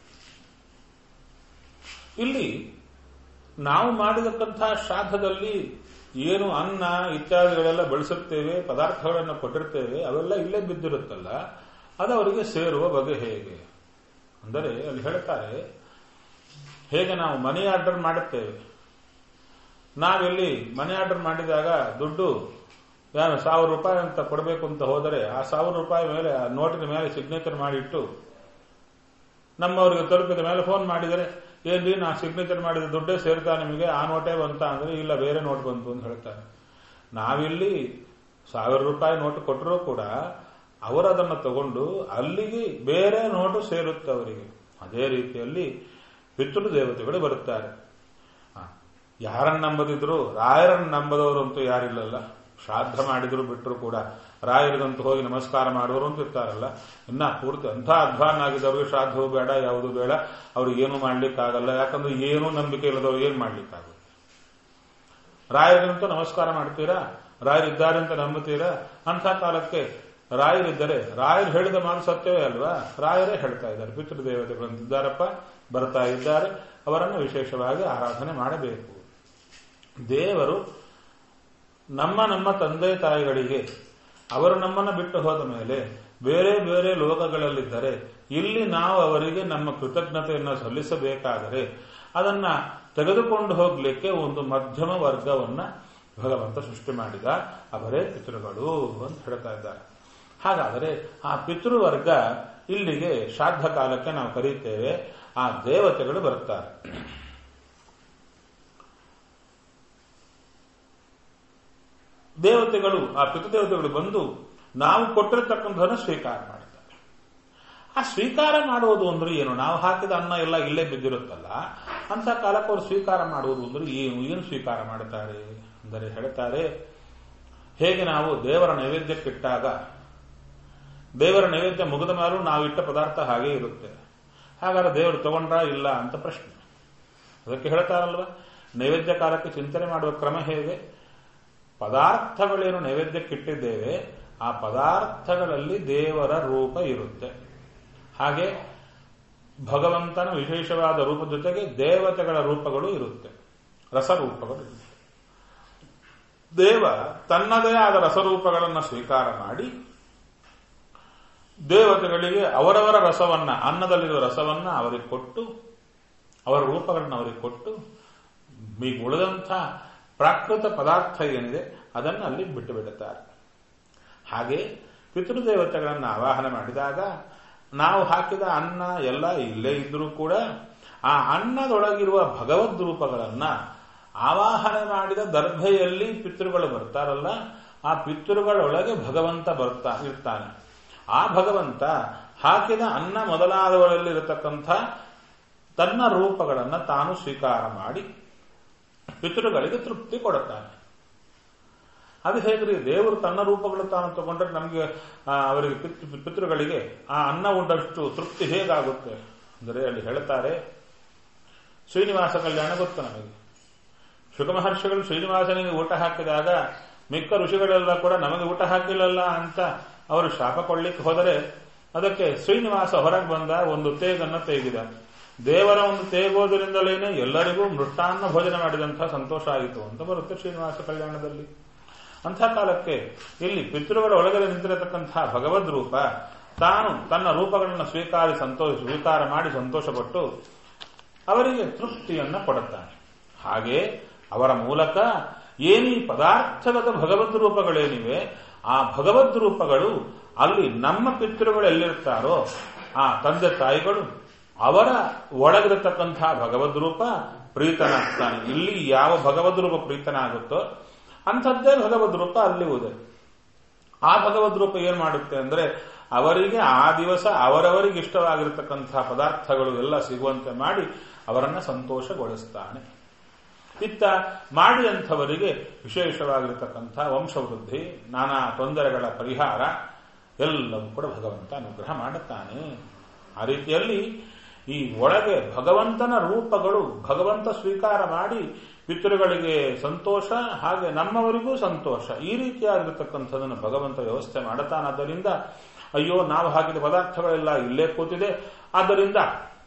ಇಲ್ಲಿ ನಾವು ಮಾಡಿದಕ್ಕಂತಹ ಶ್ರಾದ್ದದಲ್ಲಿ ಏನು ಅನ್ನ ಇತ್ಯಾದಿಗಳೆಲ್ಲ ಬಳಸುತ್ತೇವೆ ಪದಾರ್ಥಗಳನ್ನು ಕೊಟ್ಟಿರ್ತೇವೆ ಅವೆಲ್ಲ ಇಲ್ಲೇ ಬಿದ್ದಿರುತ್ತಲ್ಲ ಅದು ಅವರಿಗೆ ಸೇರುವ ಬಗೆ ಹೇಗೆ ಅಂದರೆ ಅಲ್ಲಿ ಹೇಳ್ತಾರೆ ಹೇಗೆ ನಾವು ಮನಿ ಆರ್ಡರ್ ಮಾಡುತ್ತೇವೆ ನಾವಿಲ್ಲಿ ಮನಿ ಆರ್ಡರ್ ಮಾಡಿದಾಗ ದುಡ್ಡು ಏನು ಸಾವಿರ ರೂಪಾಯಿ ಅಂತ ಕೊಡಬೇಕು ಅಂತ ಹೋದರೆ ಆ ಸಾವಿರ ರೂಪಾಯಿ ಮೇಲೆ ಆ ನೋಟಿನ ಮೇಲೆ ಸಿಗ್ನೇಚರ್ ಮಾಡಿಟ್ಟು ನಮ್ಮವರಿಗೆ ತಲುಪಿದ ಮೇಲೆ ಫೋನ್ ಮಾಡಿದರೆ ಏನ್ರಿ ನಾ ಸಿಗ್ನೇಚರ್ ಮಾಡಿದ ದುಡ್ಡೇ ಸೇರ್ತಾ ನಿಮಗೆ ಆ ನೋಟೇ ಬಂತ ಅಂದ್ರೆ ಇಲ್ಲ ಬೇರೆ ನೋಟ್ ಬಂತು ಅಂತ ಹೇಳ್ತಾರೆ ನಾವಿಲ್ಲಿ ಸಾವಿರ ರೂಪಾಯಿ ನೋಟ್ ಕೊಟ್ಟರೂ ಕೂಡ ಅವರು ಅದನ್ನು ತಗೊಂಡು ಅಲ್ಲಿಗೆ ಬೇರೆ ನೋಟು ಸೇರುತ್ತೆ ಅವರಿಗೆ ಅದೇ ರೀತಿಯಲ್ಲಿ ಪಿತೃದೇವತೆಗಳು ಬರುತ್ತಾರೆ ಯಾರನ್ನ ನಂಬದಿದ್ರು ರಾಯರನ್ನ ನಂಬದವರು ಅಂತೂ ಯಾರಿಲ್ಲಲ್ಲ ಶ್ರಾದ್ದ ಮಾಡಿದ್ರು ಬಿಟ್ಟರು ಕೂಡ ರಾಯರಿಗಂತೂ ಹೋಗಿ ನಮಸ್ಕಾರ ಮಾಡುವರು ಅಂತ ಇರ್ತಾರಲ್ಲ ಇನ್ನ ಪೂರ್ತಿ ಅಂಥ ಅಧ್ವಾನ ಆಗಿದ್ದವ್ರಿಗೆ ಶ್ರಾದ್ದವೂ ಬೇಡ ಯಾವುದು ಬೇಡ ಅವ್ರಿಗೆ ಏನು ಮಾಡ್ಲಿಕ್ಕಾಗಲ್ಲ ಯಾಕಂದ್ರೆ ಏನೂ ನಂಬಿಕೆ ಇಲ್ಲದವ್ರು ಏನ್ ಮಾಡ್ಲಿಕ್ಕಾಗುತ್ತೆ ರಾಯರಿಗಂತೂ ನಮಸ್ಕಾರ ಮಾಡ್ತೀರಾ ರಾಯರಿದ್ದಾರೆ ಅಂತ ನಂಬುತ್ತೀರಾ ಅಂಥ ಕಾಲಕ್ಕೆ ರಾಯರಿದ್ದರೆ ರಾಯರು ಹೇಳಿದ ಮಾತು ಸತ್ಯವೇ ಅಲ್ವಾ ರಾಯರೇ ಹೇಳ್ತಾ ಇದ್ದಾರೆ ಪಿತೃದೇವತೆಗಳಂತಿದ್ದಾರಪ್ಪ ಬರ್ತಾ ಇದ್ದಾರೆ ಅವರನ್ನು ವಿಶೇಷವಾಗಿ ಆರಾಧನೆ ಮಾಡಬೇಕು ದೇವರು ನಮ್ಮ ನಮ್ಮ ತಂದೆ ತಾಯಿಗಳಿಗೆ ಅವರು ನಮ್ಮನ್ನು ಬಿಟ್ಟು ಹೋದ ಮೇಲೆ ಬೇರೆ ಬೇರೆ ಲೋಕಗಳಲ್ಲಿದ್ದರೆ ಇಲ್ಲಿ ನಾವು ಅವರಿಗೆ ನಮ್ಮ ಕೃತಜ್ಞತೆಯನ್ನು ಸಲ್ಲಿಸಬೇಕಾದರೆ ಅದನ್ನ ತೆಗೆದುಕೊಂಡು ಹೋಗ್ಲಿಕ್ಕೆ ಒಂದು ಮಧ್ಯಮ ವರ್ಗವನ್ನ ಭಗವಂತ ಸೃಷ್ಟಿ ಮಾಡಿದ ಅವರೇ ಪಿತೃಗಳು ಅಂತ ಹೇಳ್ತಾ ಇದ್ದಾರೆ ಹಾಗಾದರೆ ಆ ಪಿತೃವರ್ಗ ಇಲ್ಲಿಗೆ ಶ್ರಾದ್ದ ಕಾಲಕ್ಕೆ ನಾವು ಕರೀತೇವೆ ಆ ದೇವತೆಗಳು ಬರುತ್ತಾರೆ ದೇವತೆಗಳು ಆ ಪಿತೃದೇವತೆಗಳು ಬಂದು ನಾವು ಕೊಟ್ಟಿರತಕ್ಕಂಥದನ್ನು ಸ್ವೀಕಾರ ಮಾಡ್ತಾರೆ ಆ ಸ್ವೀಕಾರ ಮಾಡುವುದು ಅಂದ್ರೆ ಏನು ನಾವು ಹಾಕಿದ ಅನ್ನ ಎಲ್ಲ ಇಲ್ಲೇ ಬಿದ್ದಿರುತ್ತಲ್ಲ ಅಂತ ಕಾಲಕ್ಕೆ ಅವರು ಸ್ವೀಕಾರ ಮಾಡುವುದು ಅಂದ್ರೆ ಏನು ಏನು ಸ್ವೀಕಾರ ಮಾಡುತ್ತಾರೆ ಅಂದರೆ ಹೇಳ್ತಾರೆ ಹೇಗೆ ನಾವು ದೇವರ ನೈವೇದ್ಯಕ್ಕಿಟ್ಟಾಗ ದೇವರ ನೈವೇದ್ಯ ಮುಗಿದ ಮೇಲೂ ನಾವು ಇಟ್ಟ ಪದಾರ್ಥ ಹಾಗೇ ಇರುತ್ತೆ ಹಾಗಾದ್ರೆ ದೇವರು ತಗೊಂಡ್ರ ಇಲ್ಲ ಅಂತ ಪ್ರಶ್ನೆ ಅದಕ್ಕೆ ಹೇಳ್ತಾರಲ್ವ ನೈವೇದ್ಯ ಕಾಲಕ್ಕೆ ಚಿಂತನೆ ಮಾಡುವ ಕ್ರಮ ಹೇಗೆ ಪದಾರ್ಥಗಳೇನು ನೈವೇದ್ಯಕ್ಕಿಟ್ಟಿದ್ದೇವೆ ಆ ಪದಾರ್ಥಗಳಲ್ಲಿ ದೇವರ ರೂಪ ಇರುತ್ತೆ ಹಾಗೆ ಭಗವಂತನ ವಿಶೇಷವಾದ ರೂಪದ ಜೊತೆಗೆ ದೇವತೆಗಳ ರೂಪಗಳು ಇರುತ್ತೆ ರಸರೂಪಗಳು ಇರುತ್ತೆ ದೇವ ತನ್ನದೇ ಆದ ರಸರೂಪಗಳನ್ನು ಸ್ವೀಕಾರ ಮಾಡಿ ದೇವತೆಗಳಿಗೆ ಅವರವರ ರಸವನ್ನ ಅನ್ನದಲ್ಲಿರುವ ರಸವನ್ನ ಅವರಿಗೆ ಕೊಟ್ಟು ಅವರ ರೂಪಗಳನ್ನು ಅವರಿಗೆ ಕೊಟ್ಟು ಈಗ ಉಳಿದಂಥ ಪ್ರಾಕೃತ ಪದಾರ್ಥ ಏನಿದೆ ಅದನ್ನು ಅಲ್ಲಿ ಬಿಟ್ಟು ಬಿಡುತ್ತಾರೆ ಹಾಗೆ ಪಿತೃದೇವತೆಗಳನ್ನು ಆವಾಹನೆ ಮಾಡಿದಾಗ ನಾವು ಹಾಕಿದ ಅನ್ನ ಎಲ್ಲ ಇಲ್ಲೇ ಇದ್ರೂ ಕೂಡ ಆ ಅನ್ನದೊಳಗಿರುವ ಭಗವದ್ ರೂಪಗಳನ್ನ ಆವಾಹನೆ ಮಾಡಿದ ದರ್ಭೆಯಲ್ಲಿ ಪಿತೃಗಳು ಬರ್ತಾರಲ್ಲ ಆ ಪಿತೃಗಳೊಳಗೆ ಭಗವಂತ ಬರ್ತಾ ಇರ್ತಾನೆ ಆ ಭಗವಂತ ಹಾಕಿದ ಅನ್ನ ಮೊದಲಾದವರಲ್ಲಿ ಇರತಕ್ಕಂಥ ತನ್ನ ರೂಪಗಳನ್ನು ತಾನು ಸ್ವೀಕಾರ ಮಾಡಿ ಪಿತೃಗಳಿಗೆ ತೃಪ್ತಿ ಕೊಡುತ್ತಾನೆ ಅದು ಹೇಗ್ರಿ ದೇವರು ತನ್ನ ರೂಪಗಳು ತಾನು ತಗೊಂಡ್ರೆ ನಮಗೆ ಅವರಿಗೆ ಪಿತೃ ಪಿತೃಗಳಿಗೆ ಆ ಅನ್ನ ಉಂಡಷ್ಟು ತೃಪ್ತಿ ಹೇಗಾಗುತ್ತೆ ಅಂದರೆ ಅಲ್ಲಿ ಹೇಳ್ತಾರೆ ಶ್ರೀನಿವಾಸ ಕಲ್ಯಾಣ ಗೊತ್ತು ನಮಗೆ ಶುಕಮಹರ್ಷಿಗಳು ಶ್ರೀನಿವಾಸನಿಗೆ ಊಟ ಹಾಕಿದಾಗ ಮಿಕ್ಕ ಋಷಿಗಳೆಲ್ಲ ಕೂಡ ನಮಗೆ ಊಟ ಹಾಕಿಲ್ಲಲ್ಲ ಅಂತ ಅವರು ಶಾಪ ಕೊಡ್ಲಿಕ್ಕೆ ಹೋದರೆ ಅದಕ್ಕೆ ಶ್ರೀನಿವಾಸ ಹೊರಗೆ ಬಂದ ಒಂದು ತೇಗನ್ನು ತೇಗಿದ ದೇವರ ಒಂದು ತೇಗೋದರಿಂದಲೇನೆ ಎಲ್ಲರಿಗೂ ಮೃಷ್ಟಾನ್ನ ಭೋಜನ ಮಾಡಿದಂತಹ ಸಂತೋಷ ಆಯಿತು ಅಂತ ಬರುತ್ತೆ ಶ್ರೀನಿವಾಸ ಕಲ್ಯಾಣದಲ್ಲಿ ಅಂಥ ಕಾಲಕ್ಕೆ ಇಲ್ಲಿ ಪಿತೃಗಳ ಒಳಗಡೆ ನಿಂತಿರತಕ್ಕಂತಹ ಭಗವದ್ ರೂಪ ತಾನು ತನ್ನ ರೂಪಗಳನ್ನು ಸ್ವೀಕಾರಿ ಸಂತೋಷ ಸ್ವೀಕಾರ ಮಾಡಿ ಸಂತೋಷಪಟ್ಟು ಅವರಿಗೆ ತೃಪ್ತಿಯನ್ನ ಕೊಡುತ್ತಾನೆ ಹಾಗೆ ಅವರ ಮೂಲಕ ಏನೀ ಪದಾರ್ಥಗತ ಭಗವದ್ ರೂಪಗಳೇನಿವೆ ಆ ಭಗವದ್ ರೂಪಗಳು ಅಲ್ಲಿ ನಮ್ಮ ಪಿತೃಗಳು ಎಲ್ಲಿರ್ತಾರೋ ಆ ತಂದೆ ತಾಯಿಗಳು ಅವರ ಒಳಗಿರತಕ್ಕಂತಹ ಭಗವದ್ ರೂಪ ಪ್ರೀತನಾಗ್ತಾನೆ ಇಲ್ಲಿ ಯಾವ ಭಗವದ್ ರೂಪ ಪ್ರೀತನಾಗುತ್ತೋ ಅಂಥದ್ದೇ ಭಗವದ್ ರೂಪ ಅಲ್ಲಿ ಇದೆ ಆ ಭಗವದ್ ರೂಪ ಏನ್ ಮಾಡುತ್ತೆ ಅಂದ್ರೆ ಅವರಿಗೆ ಆ ದಿವಸ ಅವರವರಿಗೆ ಇಷ್ಟವಾಗಿರತಕ್ಕಂತಹ ಪದಾರ್ಥಗಳು ಎಲ್ಲ ಸಿಗುವಂತೆ ಮಾಡಿ ಅವರನ್ನ ಸಂತೋಷಗೊಳಿಸ್ತಾನೆ ಇತ್ತ ಮಾಡಿದಂಥವರಿಗೆ ವಿಶೇಷವಾಗಿರತಕ್ಕಂಥ ವಂಶವೃದ್ಧಿ ನಾನಾ ತೊಂದರೆಗಳ ಪರಿಹಾರ ಎಲ್ಲವೂ ಕೂಡ ಭಗವಂತ ಅನುಗ್ರಹ ಮಾಡುತ್ತಾನೆ ಆ ರೀತಿಯಲ್ಲಿ ಈ ಒಳಗೆ ಭಗವಂತನ ರೂಪಗಳು ಭಗವಂತ ಸ್ವೀಕಾರ ಮಾಡಿ ಪಿತೃಗಳಿಗೆ ಸಂತೋಷ ಹಾಗೆ ನಮ್ಮವರಿಗೂ ಸಂತೋಷ ಈ ರೀತಿಯಾಗಿರತಕ್ಕಂಥದನ್ನು ಭಗವಂತ ವ್ಯವಸ್ಥೆ ಮಾಡುತ್ತಾನಾದ್ದರಿಂದ ಅಯ್ಯೋ ನಾವು ಹಾಕಿದ ಪದಾರ್ಥಗಳೆಲ್ಲ ಇಲ್ಲೇ ಕೂತಿದೆ ಆದ್ದರಿಂದ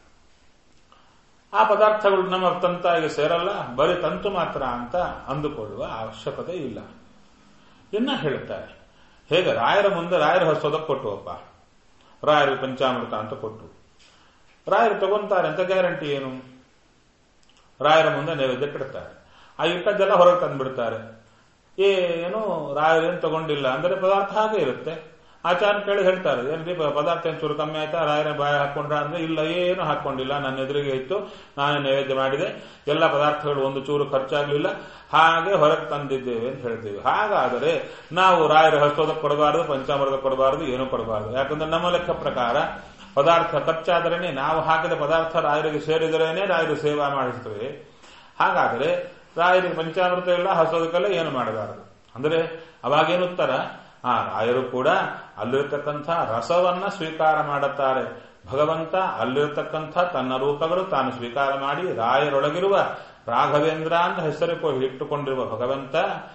ಆ ಪದಾರ್ಥಗಳು ನಮ್ಮ ತಂತಾಗಿ ಸೇರಲ್ಲ ಬರೀ ತಂತು ಮಾತ್ರ ಅಂತ ಅಂದುಕೊಳ್ಳುವ ಅವಶ್ಯಕತೆ ಇಲ್ಲ ಇನ್ನ ಹೇಳುತ್ತಾರೆ ಹೇಗೆ ರಾಯರ ಮುಂದೆ ರಾಯರ ಹೊಸೋದಕ್ಕೆ ಕೊಟ್ಟುವಪ್ಪ ರಾಯರು ಪಂಚಾಮೃತ ಅಂತ ಕೊಟ್ಟರು ರಾಯರು ತಗೊಂತಾರೆ ಅಂತ ಗ್ಯಾರಂಟಿ ಏನು ರಾಯರ ಮುಂದೆ ನೈವೇದ್ಯ ಇಡ್ತಾರೆ ಆ ಇಟ್ಟದ್ದೆಲ್ಲ ಹೊರಗೆ ತಂದ್ಬಿಡ್ತಾರೆ ಏನು ರಾಯರೇನು ತಗೊಂಡಿಲ್ಲ ಅಂದರೆ ಪದಾರ್ಥ ಹಾಗೆ ಇರುತ್ತೆ ಆಚಾರ್ಯ ಕೇಳಿ ಹೇಳ್ತಾರೆ ಏನ್ರಿ ಪದಾರ್ಥ ಏನು ಚೂರು ಕಮ್ಮಿ ಆಯ್ತಾ ರಾಯರ ಬಾಯ ಹಾಕೊಂಡ್ರ ಅಂದ್ರೆ ಇಲ್ಲ ಏನು ಹಾಕೊಂಡಿಲ್ಲ ನನ್ನ ಎದುರಿಗೆ ಇತ್ತು ನಾನೇ ನೈವೇದ್ಯ ಮಾಡಿದೆ ಎಲ್ಲ ಪದಾರ್ಥಗಳು ಒಂದು ಚೂರು ಖರ್ಚಾಗ್ಲಿಲ್ಲ ಹಾಗೆ ಹೊರಗೆ ತಂದಿದ್ದೇವೆ ಅಂತ ಹೇಳ್ತೀವಿ ಹಾಗಾದರೆ ನಾವು ರಾಯರ ಹಸ್ತೋದಕ್ಕೆ ಕೊಡಬಾರದು ಪಂಚಾಮೃತ ಕೊಡಬಾರದು ಏನೂ ಕೊಡಬಾರದು ಯಾಕಂದ್ರೆ ನಮ್ಮ ಲೆಕ್ಕ ಪ್ರಕಾರ ಪದಾರ್ಥ ಖರ್ಚಾದರೇನೆ ನಾವು ಹಾಕಿದ ಪದಾರ್ಥ ರಾಯರಿಗೆ ಸೇರಿದರೇನೆ ರಾಯರು ಸೇವಾ ಮಾಡಿಸ್ತೇವೆ ಹಾಗಾದರೆ ರಾಯರಿಗೆ ಪಂಚಾಮೃತ ಇಲ್ಲ ಹಸೋದಕ್ಕೆಲ್ಲ ಏನು ಮಾಡಬಾರದು ಅಂದರೆ ಅವಾಗೇನು ಉತ್ತರ ಆ ರಾಯರು ಕೂಡ ಅಲ್ಲಿರ್ತಕ್ಕಂಥ ರಸವನ್ನ ಸ್ವೀಕಾರ ಮಾಡುತ್ತಾರೆ ಭಗವಂತ ಅಲ್ಲಿರ್ತಕ್ಕಂಥ ತನ್ನ ರೂಪಗಳು ತಾನು ಸ್ವೀಕಾರ ಮಾಡಿ ರಾಯರೊಳಗಿರುವ ರಾಘವೇಂದ್ರ ಅಂತ ಹೆಸರು ಇಟ್ಟುಕೊಂಡಿರುವ ಭಗವಂತ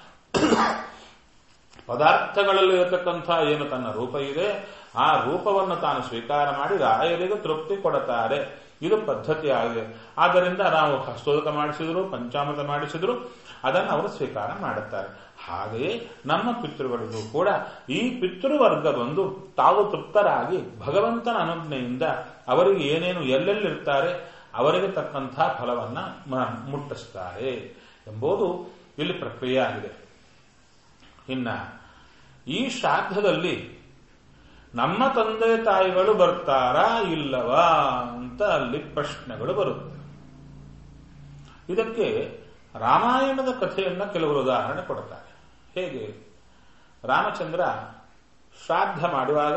ಪದಾರ್ಥಗಳಲ್ಲಿ ಇರತಕ್ಕಂಥ ಏನು ತನ್ನ ರೂಪ ಇದೆ ಆ ರೂಪವನ್ನು ತಾನು ಸ್ವೀಕಾರ ಮಾಡಿ ರಾಯರಿಗೆ ತೃಪ್ತಿ ಕೊಡುತ್ತಾರೆ ಇದು ಪದ್ಧತಿ ಆಗಿದೆ ಆದ್ದರಿಂದ ನಾವು ಹಸ್ತೋದಕ ಮಾಡಿಸಿದ್ರು ಪಂಚಾಮೃತ ಮಾಡಿಸಿದ್ರು ಅದನ್ನು ಅವರು ಸ್ವೀಕಾರ ಮಾಡುತ್ತಾರೆ ಹಾಗೆಯೇ ನಮ್ಮ ಪಿತೃಗಳಿಗೂ ಕೂಡ ಈ ಪಿತೃವರ್ಗ ಬಂದು ತಾವು ತೃಪ್ತರಾಗಿ ಭಗವಂತನ ಅನುಜ್ಞೆಯಿಂದ ಅವರಿಗೆ ಏನೇನು ಎಲ್ಲೆಲ್ಲಿರ್ತಾರೆ ಅವರಿಗೆ ತಕ್ಕಂಥ ಫಲವನ್ನ ಮುಟ್ಟಿಸ್ತಾರೆ ಎಂಬುದು ಇಲ್ಲಿ ಪ್ರಕ್ರಿಯೆ ಆಗಿದೆ ಇನ್ನ ಈ ಶ್ರಾದ್ದದಲ್ಲಿ ನಮ್ಮ ತಂದೆ ತಾಯಿಗಳು ಬರ್ತಾರಾ ಇಲ್ಲವಾ ಅಂತ ಅಲ್ಲಿ ಪ್ರಶ್ನೆಗಳು ಬರುತ್ತೆ ಇದಕ್ಕೆ ರಾಮಾಯಣದ ಕಥೆಯನ್ನ ಕೆಲವರು ಉದಾಹರಣೆ ಕೊಡ್ತಾರೆ ಹೇಗೆ ರಾಮಚಂದ್ರ ಶ್ರಾದ್ದ ಮಾಡುವಾಗ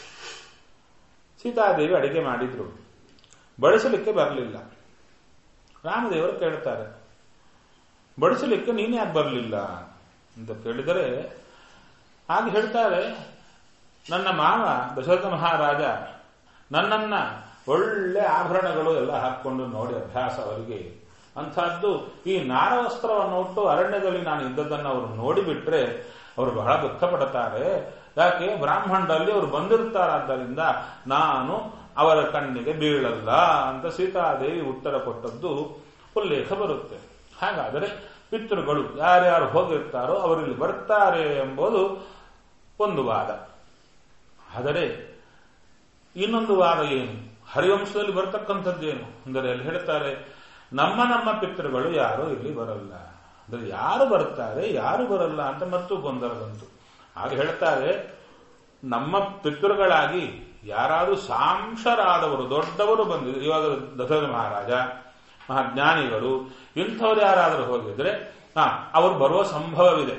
ಸೀತಾದೇವಿ ಅಡಿಗೆ ಮಾಡಿದ್ರು ಬಡಿಸಲಿಕ್ಕೆ ಬರಲಿಲ್ಲ ರಾಮದೇವರು ಕೇಳ್ತಾರೆ ಬಡಿಸಲಿಕ್ಕೆ ನೀನು ಯಾಕೆ ಬರಲಿಲ್ಲ ಅಂತ ಕೇಳಿದರೆ ಹಾಗೆ ಹೇಳ್ತಾರೆ ನನ್ನ ಮಾವ ದಶರಥ ಮಹಾರಾಜ ನನ್ನನ್ನ ಒಳ್ಳೆ ಆಭರಣಗಳು ಎಲ್ಲ ಹಾಕೊಂಡು ನೋಡಿ ಅಭ್ಯಾಸ ಅವರಿಗೆ ಅಂಥದ್ದು ಈ ನಾರವಸ್ತ್ರವನ್ನು ಉಟ್ಟು ಅರಣ್ಯದಲ್ಲಿ ನಾನು ಇದ್ದದನ್ನು ಅವರು ನೋಡಿಬಿಟ್ರೆ ಅವರು ಬಹಳ ದುಃಖ ಪಡುತ್ತಾರೆ ಯಾಕೆ ಬ್ರಾಹ್ಮಣರಲ್ಲಿ ಅವರು ಬಂದಿರ್ತಾರಾದ್ದರಿಂದ ನಾನು ಅವರ ಕಣ್ಣಿಗೆ ಬೀಳಲ್ಲ ಅಂತ ಸೀತಾದೇವಿ ಉತ್ತರ ಕೊಟ್ಟದ್ದು ಉಲ್ಲೇಖ ಬರುತ್ತೆ ಹಾಗಾದರೆ ಪಿತೃಗಳು ಯಾರ್ಯಾರು ಹೋಗಿರ್ತಾರೋ ಅವರಲ್ಲಿ ಬರ್ತಾರೆ ಎಂಬುದು ಒಂದು ವಾದ ಆದರೆ ಇನ್ನೊಂದು ವಾದ ಏನು ಹರಿವಂಶದಲ್ಲಿ ಬರ್ತಕ್ಕಂಥದ್ದೇನು ಅಂದರೆ ಅಲ್ಲಿ ಹೇಳ್ತಾರೆ ನಮ್ಮ ನಮ್ಮ ಪಿತೃಗಳು ಯಾರು ಇಲ್ಲಿ ಬರಲ್ಲ ಅಂದರೆ ಯಾರು ಬರ್ತಾರೆ ಯಾರು ಬರಲ್ಲ ಅಂತ ಮತ್ತು ಗೊಂದಲ ಬಂತು ಆಗ ಹೇಳ್ತಾರೆ ನಮ್ಮ ಪಿತೃಗಳಾಗಿ ಯಾರಾದರೂ ಸಾಂಶರಾದವರು ದೊಡ್ಡವರು ಬಂದಿದ್ರು ಇವಾಗ ದಶರಥ ಮಹಾರಾಜ ಮಹಾಜ್ಞಾನಿಗಳು ಇಂಥವ್ರು ಯಾರಾದರೂ ಹೋಗಿದ್ರೆ ಹಾ ಅವರು ಬರುವ ಸಂಭವವಿದೆ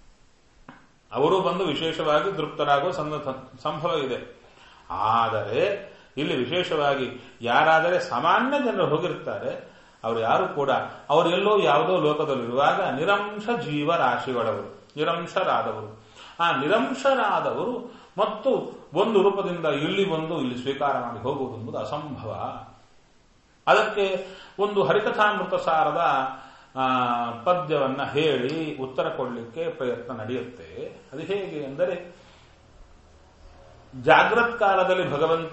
ಅವರು ಬಂದು ವಿಶೇಷವಾಗಿ ತೃಪ್ತರಾಗುವ ಸಂಭವ ಇದೆ ಆದರೆ ಇಲ್ಲಿ ವಿಶೇಷವಾಗಿ ಯಾರಾದರೆ ಸಾಮಾನ್ಯ ಜನರು ಹೋಗಿರ್ತಾರೆ ಅವರು ಯಾರು ಕೂಡ ಅವರೆಲ್ಲೋ ಯಾವುದೋ ಲೋಕದಲ್ಲಿರುವಾಗ ನಿರಂಶ ಜೀವರಾಶಿಗಳವರು ನಿರಂಶರಾದವರು ಆ ನಿರಂಶರಾದವರು ಮತ್ತು ಒಂದು ರೂಪದಿಂದ ಇಲ್ಲಿ ಬಂದು ಇಲ್ಲಿ ಸ್ವೀಕಾರ ಮಾಡಿ ಹೋಗುವುದು ಎಂಬುದು ಅಸಂಭವ ಅದಕ್ಕೆ ಒಂದು ಹರಿಕಥಾಮೃತ ಸಾರದ ಆ, ಪದ್ಯವನ್ನ ಹೇಳಿ ಉತ್ತರ ಕೊಡಲಿಕ್ಕೆ ಪ್ರಯತ್ನ ನಡೆಯುತ್ತೆ ಅದು ಹೇಗೆ ಅಂದರೆ ಜಾಗ್ರತ್ ಕಾಲದಲ್ಲಿ ಭಗವಂತ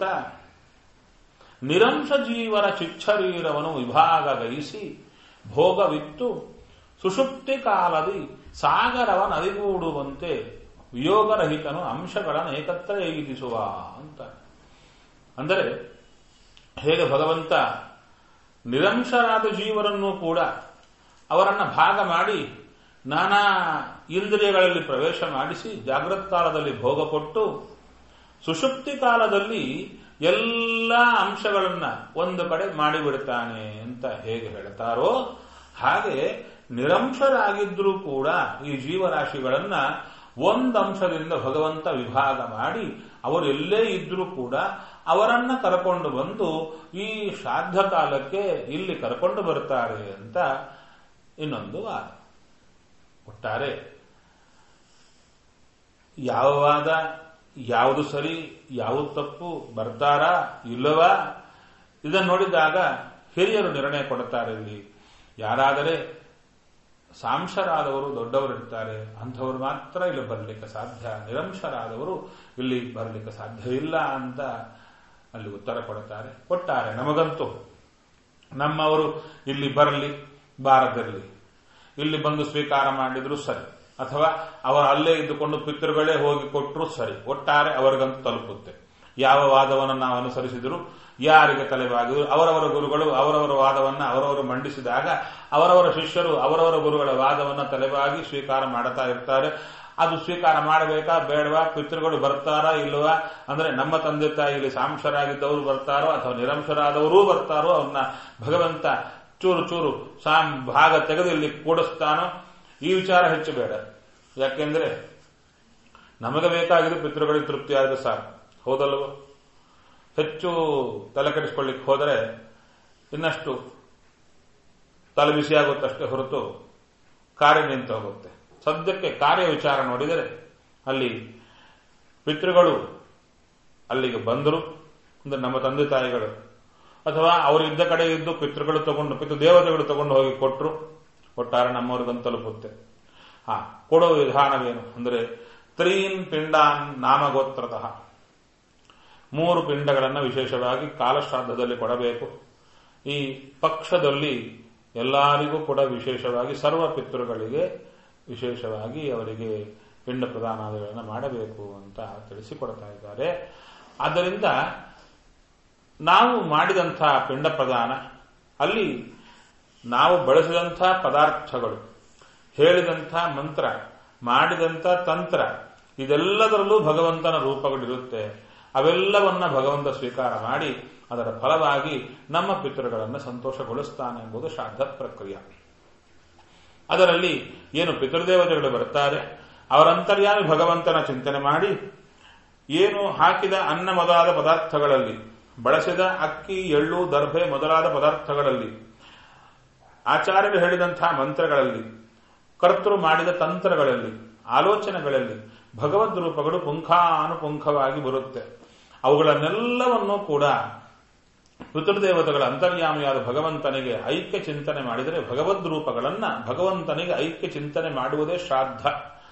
ನಿರಂಶ ಜೀವರ ಚಿಚ್ಚರೀರವನ್ನು ವಿಭಾಗಗೈಸಿ ಭೋಗವಿತ್ತು ಸುಷುಪ್ತಿ ಕಾಲದಿ ಸಾಗರವ ನದಿಗೂಡುವಂತೆ ವಿಯೋಗರಹಿತನು ಅಂಶಗಳನ್ನು ಏಕತ್ರ ಏಗಿಸುವ ಅಂತ ಅಂದರೆ ಹೇಗೆ ಭಗವಂತ ನಿರಂಶರಾದ ಜೀವರನ್ನು ಕೂಡ ಅವರನ್ನ ಭಾಗ ಮಾಡಿ ನಾನಾ ಇಂದ್ರಿಯಗಳಲ್ಲಿ ಪ್ರವೇಶ ಮಾಡಿಸಿ ಜಾಗೃತ್ ಕಾಲದಲ್ಲಿ ಭೋಗ ಕೊಟ್ಟು ಸುಷುಪ್ತಿ ಕಾಲದಲ್ಲಿ ಎಲ್ಲ ಅಂಶಗಳನ್ನ ಒಂದು ಕಡೆ ಮಾಡಿಬಿಡ್ತಾನೆ ಅಂತ ಹೇಗೆ ಹೇಳ್ತಾರೋ ಹಾಗೆ ನಿರಂಶರಾಗಿದ್ರೂ ಕೂಡ ಈ ಜೀವರಾಶಿಗಳನ್ನ ಒಂದು ಅಂಶದಿಂದ ಭಗವಂತ ವಿಭಾಗ ಮಾಡಿ ಅವರು ಎಲ್ಲೇ ಇದ್ರೂ ಕೂಡ ಅವರನ್ನ ಕರ್ಕೊಂಡು ಬಂದು ಈ ಶ್ರಾದ್ದ ಕಾಲಕ್ಕೆ ಇಲ್ಲಿ ಕರ್ಕೊಂಡು ಬರ್ತಾರೆ ಅಂತ ಇನ್ನೊಂದು ವಾದ ಒಟ್ಟಾರೆ ಯಾವ ವಾದ ಯಾವುದು ಸರಿ ಯಾವುದು ತಪ್ಪು ಬರ್ತಾರಾ ಇಲ್ಲವಾ ಇದನ್ನು ನೋಡಿದಾಗ ಹಿರಿಯರು ನಿರ್ಣಯ ಕೊಡ್ತಾರೆ ಇಲ್ಲಿ ಯಾರಾದರೆ ಸಾಂಶರಾದವರು ದೊಡ್ಡವರಿರ್ತಾರೆ ಅಂಥವರು ಮಾತ್ರ ಇಲ್ಲಿ ಬರಲಿಕ್ಕೆ ಸಾಧ್ಯ ನಿರಂಶರಾದವರು ಇಲ್ಲಿ ಬರಲಿಕ್ಕೆ ಸಾಧ್ಯವಿಲ್ಲ ಅಂತ ಅಲ್ಲಿ ಉತ್ತರ ಕೊಡುತ್ತಾರೆ ಕೊಟ್ಟಾರೆ ನಮಗಂತೂ ನಮ್ಮವರು ಇಲ್ಲಿ ಬರಲಿ ಬಾರದಿರಲಿ ಇಲ್ಲಿ ಬಂದು ಸ್ವೀಕಾರ ಮಾಡಿದ್ರು ಸರಿ ಅಥವಾ ಅವರು ಅಲ್ಲೇ ಇದ್ದುಕೊಂಡು ಪಿತೃಗಳೇ ಹೋಗಿ ಕೊಟ್ಟರು ಸರಿ ಒಟ್ಟಾರೆ ಅವರಿಗಂತೂ ತಲುಪುತ್ತೆ ಯಾವ ವಾದವನ್ನು ನಾವು ಅನುಸರಿಸಿದ್ರು ಯಾರಿಗೆ ತಲೆಬಾಗಿದ್ರು ಅವರವರ ಗುರುಗಳು ಅವರವರ ವಾದವನ್ನ ಅವರವರು ಮಂಡಿಸಿದಾಗ ಅವರವರ ಶಿಷ್ಯರು ಅವರವರ ಗುರುಗಳ ವಾದವನ್ನ ತಲೆಬಾಗಿ ಸ್ವೀಕಾರ ಮಾಡ್ತಾ ಇರ್ತಾರೆ ಅದು ಸ್ವೀಕಾರ ಮಾಡಬೇಕಾ ಬೇಡವಾ ಪಿತೃಗಳು ಬರ್ತಾರಾ ಇಲ್ವಾ ಅಂದ್ರೆ ನಮ್ಮ ತಂದೆ ತಾಯಿ ಇಲ್ಲಿ ಸಾಂಶರಾಗಿದ್ದವರು ಬರ್ತಾರೋ ಅಥವಾ ನಿರಂಶರಾದವರೂ ಬರ್ತಾರೋ ಅವನ್ನ ಭಗವಂತ ಚೂರು ಚೂರು ಸಾಂ ಭಾಗ ತೆಗೆದು ಇಲ್ಲಿ ಕೂಡಿಸ್ತಾನೋ ಈ ವಿಚಾರ ಹೆಚ್ಚು ಬೇಡ ಯಾಕೆಂದ್ರೆ ನಮಗೆ ಬೇಕಾಗಿರೋ ಪಿತೃಗಳಿಗೆ ತೃಪ್ತಿ ಆದರೆ ಸಾಕು ಹೌದಲ್ವೋ ಹೆಚ್ಚು ತಲೆ ಕೆಡಿಸ್ಕೊಳ್ಳಿಕ್ಕೆ ಹೋದರೆ ಇನ್ನಷ್ಟು ತಲೆ ಬಿಸಿಯಾಗುತ್ತಷ್ಟೇ ಹೊರತು ಕಾರ್ಯ ನಿಂತು ಹೋಗುತ್ತೆ ಸದ್ಯಕ್ಕೆ ಕಾರ್ಯ ವಿಚಾರ ನೋಡಿದರೆ ಅಲ್ಲಿ ಪಿತೃಗಳು ಅಲ್ಲಿಗೆ ಬಂದರು ಅಂದ್ರೆ ನಮ್ಮ ತಂದೆ ತಾಯಿಗಳು ಅಥವಾ ಅವರು ಇದ್ದ ಕಡೆ ಇದ್ದು ಪಿತೃಗಳು ತಗೊಂಡು ಪಿತೃ ದೇವತೆಗಳು ತಗೊಂಡು ಹೋಗಿ ಕೊಟ್ಟರು ಒಟ್ಟಾರೆ ನಮ್ಮವ್ರಿಗಂತ ತಲುಪುತ್ತೆ ಹಾ ಕೊಡೋ ವಿಧಾನವೇನು ಅಂದ್ರೆ ತ್ರೀನ್ ಪಿಂಡಾನ್ ನಾಮಗೋತ್ರತಃ ಮೂರು ಪಿಂಡಗಳನ್ನು ವಿಶೇಷವಾಗಿ ಕಾಲಶ್ರಾದ್ದದಲ್ಲಿ ಕೊಡಬೇಕು ಈ ಪಕ್ಷದಲ್ಲಿ ಎಲ್ಲರಿಗೂ ಕೂಡ ವಿಶೇಷವಾಗಿ ಸರ್ವ ಪಿತೃಗಳಿಗೆ ವಿಶೇಷವಾಗಿ ಅವರಿಗೆ ಪಿಂಡ ಪ್ರದಾನಾದಿಗಳನ್ನು ಮಾಡಬೇಕು ಅಂತ ತಿಳಿಸಿಕೊಡ್ತಾ ಇದ್ದಾರೆ ಆದ್ದರಿಂದ ನಾವು ಮಾಡಿದಂಥ ಪಿಂಡ ಪ್ರದಾನ ಅಲ್ಲಿ ನಾವು ಬಳಸಿದಂಥ ಪದಾರ್ಥಗಳು ಹೇಳಿದಂಥ ಮಂತ್ರ ಮಾಡಿದಂಥ ತಂತ್ರ ಇದೆಲ್ಲದರಲ್ಲೂ ಭಗವಂತನ ರೂಪಗಳಿರುತ್ತೆ ಅವೆಲ್ಲವನ್ನ ಭಗವಂತ ಸ್ವೀಕಾರ ಮಾಡಿ ಅದರ ಫಲವಾಗಿ ನಮ್ಮ ಪಿತೃಗಳನ್ನು ಸಂತೋಷಗೊಳಿಸ್ತಾನೆ ಎಂಬುದು ಶ್ರಾದ್ದ ಪ್ರಕ್ರಿಯೆ ಅದರಲ್ಲಿ ಏನು ಪಿತೃದೇವತೆಗಳು ಬರ್ತಾರೆ ಅವರಂತರ್ಯಾಮಿ ಭಗವಂತನ ಚಿಂತನೆ ಮಾಡಿ ಏನು ಹಾಕಿದ ಅನ್ನ ಮೊದಲಾದ ಪದಾರ್ಥಗಳಲ್ಲಿ ಬಳಸಿದ ಅಕ್ಕಿ ಎಳ್ಳು ದರ್ಭೆ ಮೊದಲಾದ ಪದಾರ್ಥಗಳಲ್ಲಿ ಆಚಾರ್ಯರು ಹೇಳಿದಂತಹ ಮಂತ್ರಗಳಲ್ಲಿ ಕರ್ತೃ ಮಾಡಿದ ತಂತ್ರಗಳಲ್ಲಿ ಆಲೋಚನೆಗಳಲ್ಲಿ ಭಗವದ್ ರೂಪಗಳು ಪುಂಖಾನುಪುಂಖವಾಗಿ ಬರುತ್ತೆ ಅವುಗಳನ್ನೆಲ್ಲವನ್ನೂ ಕೂಡ ಪಿತೃದೇವತೆಗಳ ಅಂತರ್ಯಾಮಿಯಾದ ಭಗವಂತನಿಗೆ ಐಕ್ಯ ಚಿಂತನೆ ಮಾಡಿದರೆ ಭಗವದ್ ರೂಪಗಳನ್ನ ಭಗವಂತನಿಗೆ ಐಕ್ಯ ಚಿಂತನೆ ಮಾಡುವುದೇ ಶ್ರಾದ್ದ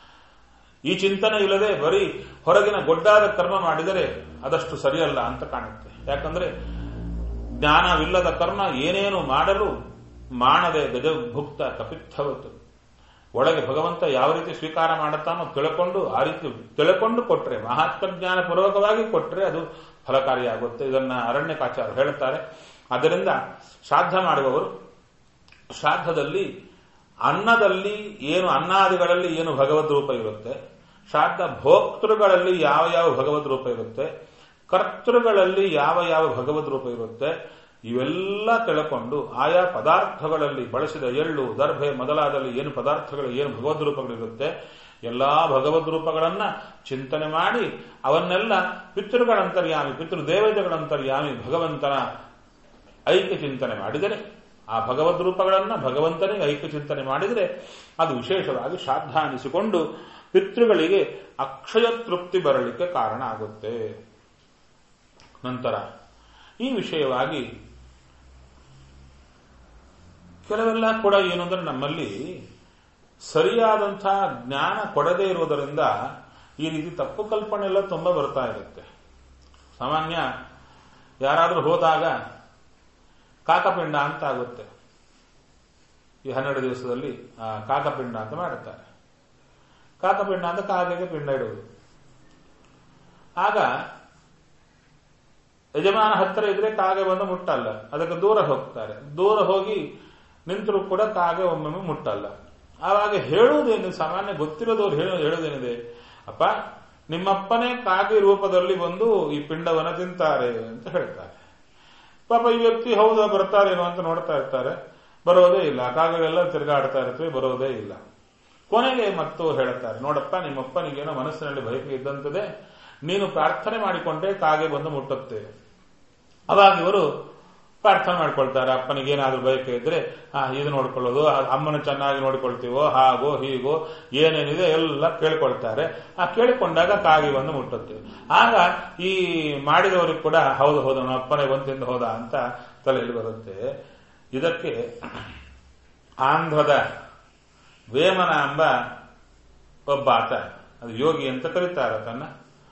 ಈ ಚಿಂತನೆ ಇಲ್ಲದೆ ಬರೀ ಹೊರಗಿನ ಗೊಡ್ಡಾದ ಕರ್ಮ ಮಾಡಿದರೆ ಅದಷ್ಟು ಸರಿಯಲ್ಲ ಅಂತ ಕಾಣುತ್ತೆ ಯಾಕಂದ್ರೆ ಜ್ಞಾನವಿಲ್ಲದ ಕರ್ಮ ಏನೇನು ಮಾಡಲು ಮಾಡದೆ ಗಜಭುಕ್ತ ಕಪಿತ್ಥವತ್ತು ಒಳಗೆ ಭಗವಂತ ಯಾವ ರೀತಿ ಸ್ವೀಕಾರ ಮಾಡುತ್ತಾನೋ ತಿಳ್ಕೊಂಡು ಆ ರೀತಿ ತಿಳ್ಕೊಂಡು ಕೊಟ್ರೆ ಮಹಾತ್ಮ ಜ್ಞಾನ ಪೂರ್ವಕವಾಗಿ ಕೊಟ್ರೆ ಅದು ಫಲಕಾರಿಯಾಗುತ್ತೆ ಇದನ್ನ ಅರಣ್ಯಕಾಚಾರ ಹೇಳುತ್ತಾರೆ ಆದ್ದರಿಂದ ಶ್ರಾದ್ದ ಮಾಡುವವರು ಶ್ರಾದ್ದದಲ್ಲಿ ಅನ್ನದಲ್ಲಿ ಏನು ಅನ್ನಾದಿಗಳಲ್ಲಿ ಏನು ಭಗವದ್ ರೂಪ ಇರುತ್ತೆ ಶ್ರಾದ್ದ ಭೋಕ್ತೃಗಳಲ್ಲಿ ಯಾವ ಯಾವ ಭಗವದ್ ರೂಪ ಇರುತ್ತೆ ಕರ್ತೃಗಳಲ್ಲಿ ಯಾವ ಯಾವ ಭಗವದ್ ರೂಪ ಇರುತ್ತೆ ಇವೆಲ್ಲ ತಿಳ್ಕೊಂಡು ಆಯಾ ಪದಾರ್ಥಗಳಲ್ಲಿ ಬಳಸಿದ ಎಳ್ಳು ದರ್ಭೆ ಮೊದಲಾದಲ್ಲಿ ಏನು ಪದಾರ್ಥಗಳು ಏನು ಭಗವದ್ ರೂಪಗಳಿರುತ್ತೆ ಎಲ್ಲಾ ಭಗವದ್ ರೂಪಗಳನ್ನ ಚಿಂತನೆ ಮಾಡಿ ಅವನ್ನೆಲ್ಲ ಪಿತೃಗಳಂತರ್ಯಾಮಿ ಪಿತೃದೇವತೆಗಳಂತರ್ಯಾಮಿ ಭಗವಂತನ ಐಕ್ಯ ಚಿಂತನೆ ಮಾಡಿದರೆ ಆ ಭಗವದ್ ರೂಪಗಳನ್ನ ಭಗವಂತನಿಗೆ ಐಕ್ಯ ಚಿಂತನೆ ಮಾಡಿದರೆ ಅದು ವಿಶೇಷವಾಗಿ ಶ್ರಾದ್ದ ಅನಿಸಿಕೊಂಡು ಪಿತೃಗಳಿಗೆ ಅಕ್ಷಯ ತೃಪ್ತಿ ಬರಲಿಕ್ಕೆ ಕಾರಣ ಆಗುತ್ತೆ ನಂತರ ಈ ವಿಷಯವಾಗಿ ಕೆಲವೆಲ್ಲ ಕೂಡ ಏನು ಅಂದ್ರೆ ನಮ್ಮಲ್ಲಿ ಸರಿಯಾದಂತಹ ಜ್ಞಾನ ಕೊಡದೇ ಇರುವುದರಿಂದ ಈ ರೀತಿ ತಪ್ಪು ಕಲ್ಪನೆ ಎಲ್ಲ ತುಂಬಾ ಬರ್ತಾ ಇರುತ್ತೆ ಸಾಮಾನ್ಯ ಯಾರಾದರೂ ಹೋದಾಗ ಕಾಕಪಿಂಡ ಅಂತ ಆಗುತ್ತೆ ಈ ಹನ್ನೆರಡು ದಿವಸದಲ್ಲಿ ಆ, ಕಾಕಪಿಂಡ ಅಂತ ಮಾಡುತ್ತಾರೆ ಕಾಕಪಿಂಡ ಅಂತ ಕಾಗೆಗೆ ಪಿಂಡ ಇಡುವುದು ಆಗ ಯಜಮಾನ ಹತ್ತಿರ ಇದ್ರೆ ಕಾಗೆ ಬಂದು ಮುಟ್ಟಲ್ಲ ಅದಕ್ಕೆ ದೂರ ಹೋಗ್ತಾರೆ ದೂರ ಹೋಗಿ ನಿಂತರೂ ಕೂಡ ಕಾಗೆ ಒಮ್ಮೊಮ್ಮೆ ಮುಟ್ಟಲ್ಲ ಆವಾಗ ಹೇಳುವುದೇನು ಸಾಮಾನ್ಯ ಗೊತ್ತಿರೋದವ್ರು ಹೇಳೋ ಹೇಳುವುದೇನಿದೆ ಅಪ್ಪ ನಿಮ್ಮಪ್ಪನೇ ಕಾಗೆ ರೂಪದಲ್ಲಿ ಬಂದು ಈ ಪಿಂಡವನ್ನ ತಿಂತಾರೆ ಅಂತ ಹೇಳ್ತಾರೆ ಪಾಪ ಈ ವ್ಯಕ್ತಿ ಹೌದಾ ಬರ್ತಾರೇನೋ ಅಂತ ನೋಡ್ತಾ ಇರ್ತಾರೆ ಬರೋದೇ ಇಲ್ಲ ಕಾಗೆಗಳೆಲ್ಲ ತಿರುಗಾಡ್ತಾ ಇರ್ತವೆ ಬರೋದೇ ಇಲ್ಲ ಕೊನೆಗೆ ಮತ್ತು ಹೇಳುತ್ತಾರೆ ನೋಡಪ್ಪ ನಿಮ್ಮಪ್ಪನಿಗೇನೋ ಮನಸ್ಸಿನಲ್ಲಿ ಬಯಕೆ ಇದ್ದಂತದೆ ನೀನು ಪ್ರಾರ್ಥನೆ ಮಾಡಿಕೊಂಡ್ರೆ ಕಾಗೆ ಬಂದು ಮುಟ್ಟುತ್ತೆ ಅವಾಗ ಇವರು ಪ್ರಾರ್ಥನೆ ಮಾಡ್ಕೊಳ್ತಾರೆ ಅಪ್ಪನಿಗೆ ಏನಾದ್ರೂ ಬಯಕೆ ಇದ್ರೆ ಆ ಇದು ನೋಡ್ಕೊಳ್ಳೋದು ಆ ಅಮ್ಮನ ಚೆನ್ನಾಗಿ ನೋಡ್ಕೊಳ್ತೀವೋ ಹಾಗೋ ಹೀಗೋ ಏನೇನಿದೆ ಎಲ್ಲ ಕೇಳ್ಕೊಳ್ತಾರೆ ಆ ಕೇಳಿಕೊಂಡಾಗ ಕಾಗಿ ಬಂದು ಮುಟ್ಟುತ್ತೆ ಆಗ ಈ ಮಾಡಿದವರಿಗೆ ಕೂಡ ಹೌದು ಹೌದು ನಮ್ಮ ಅಪ್ಪನೇ ಬಂದು ತಿಂದು ಹೋದ ಅಂತ ತಲೆಯಲ್ಲಿ ಬರುತ್ತೆ ಇದಕ್ಕೆ ಆಂಧ್ರದ ವೇಮನ ಎಂಬ ಒಬ್ಬ ಆತ ಅದು ಯೋಗಿ ಅಂತ ಕರೀತಾರೆ ತನ್ನ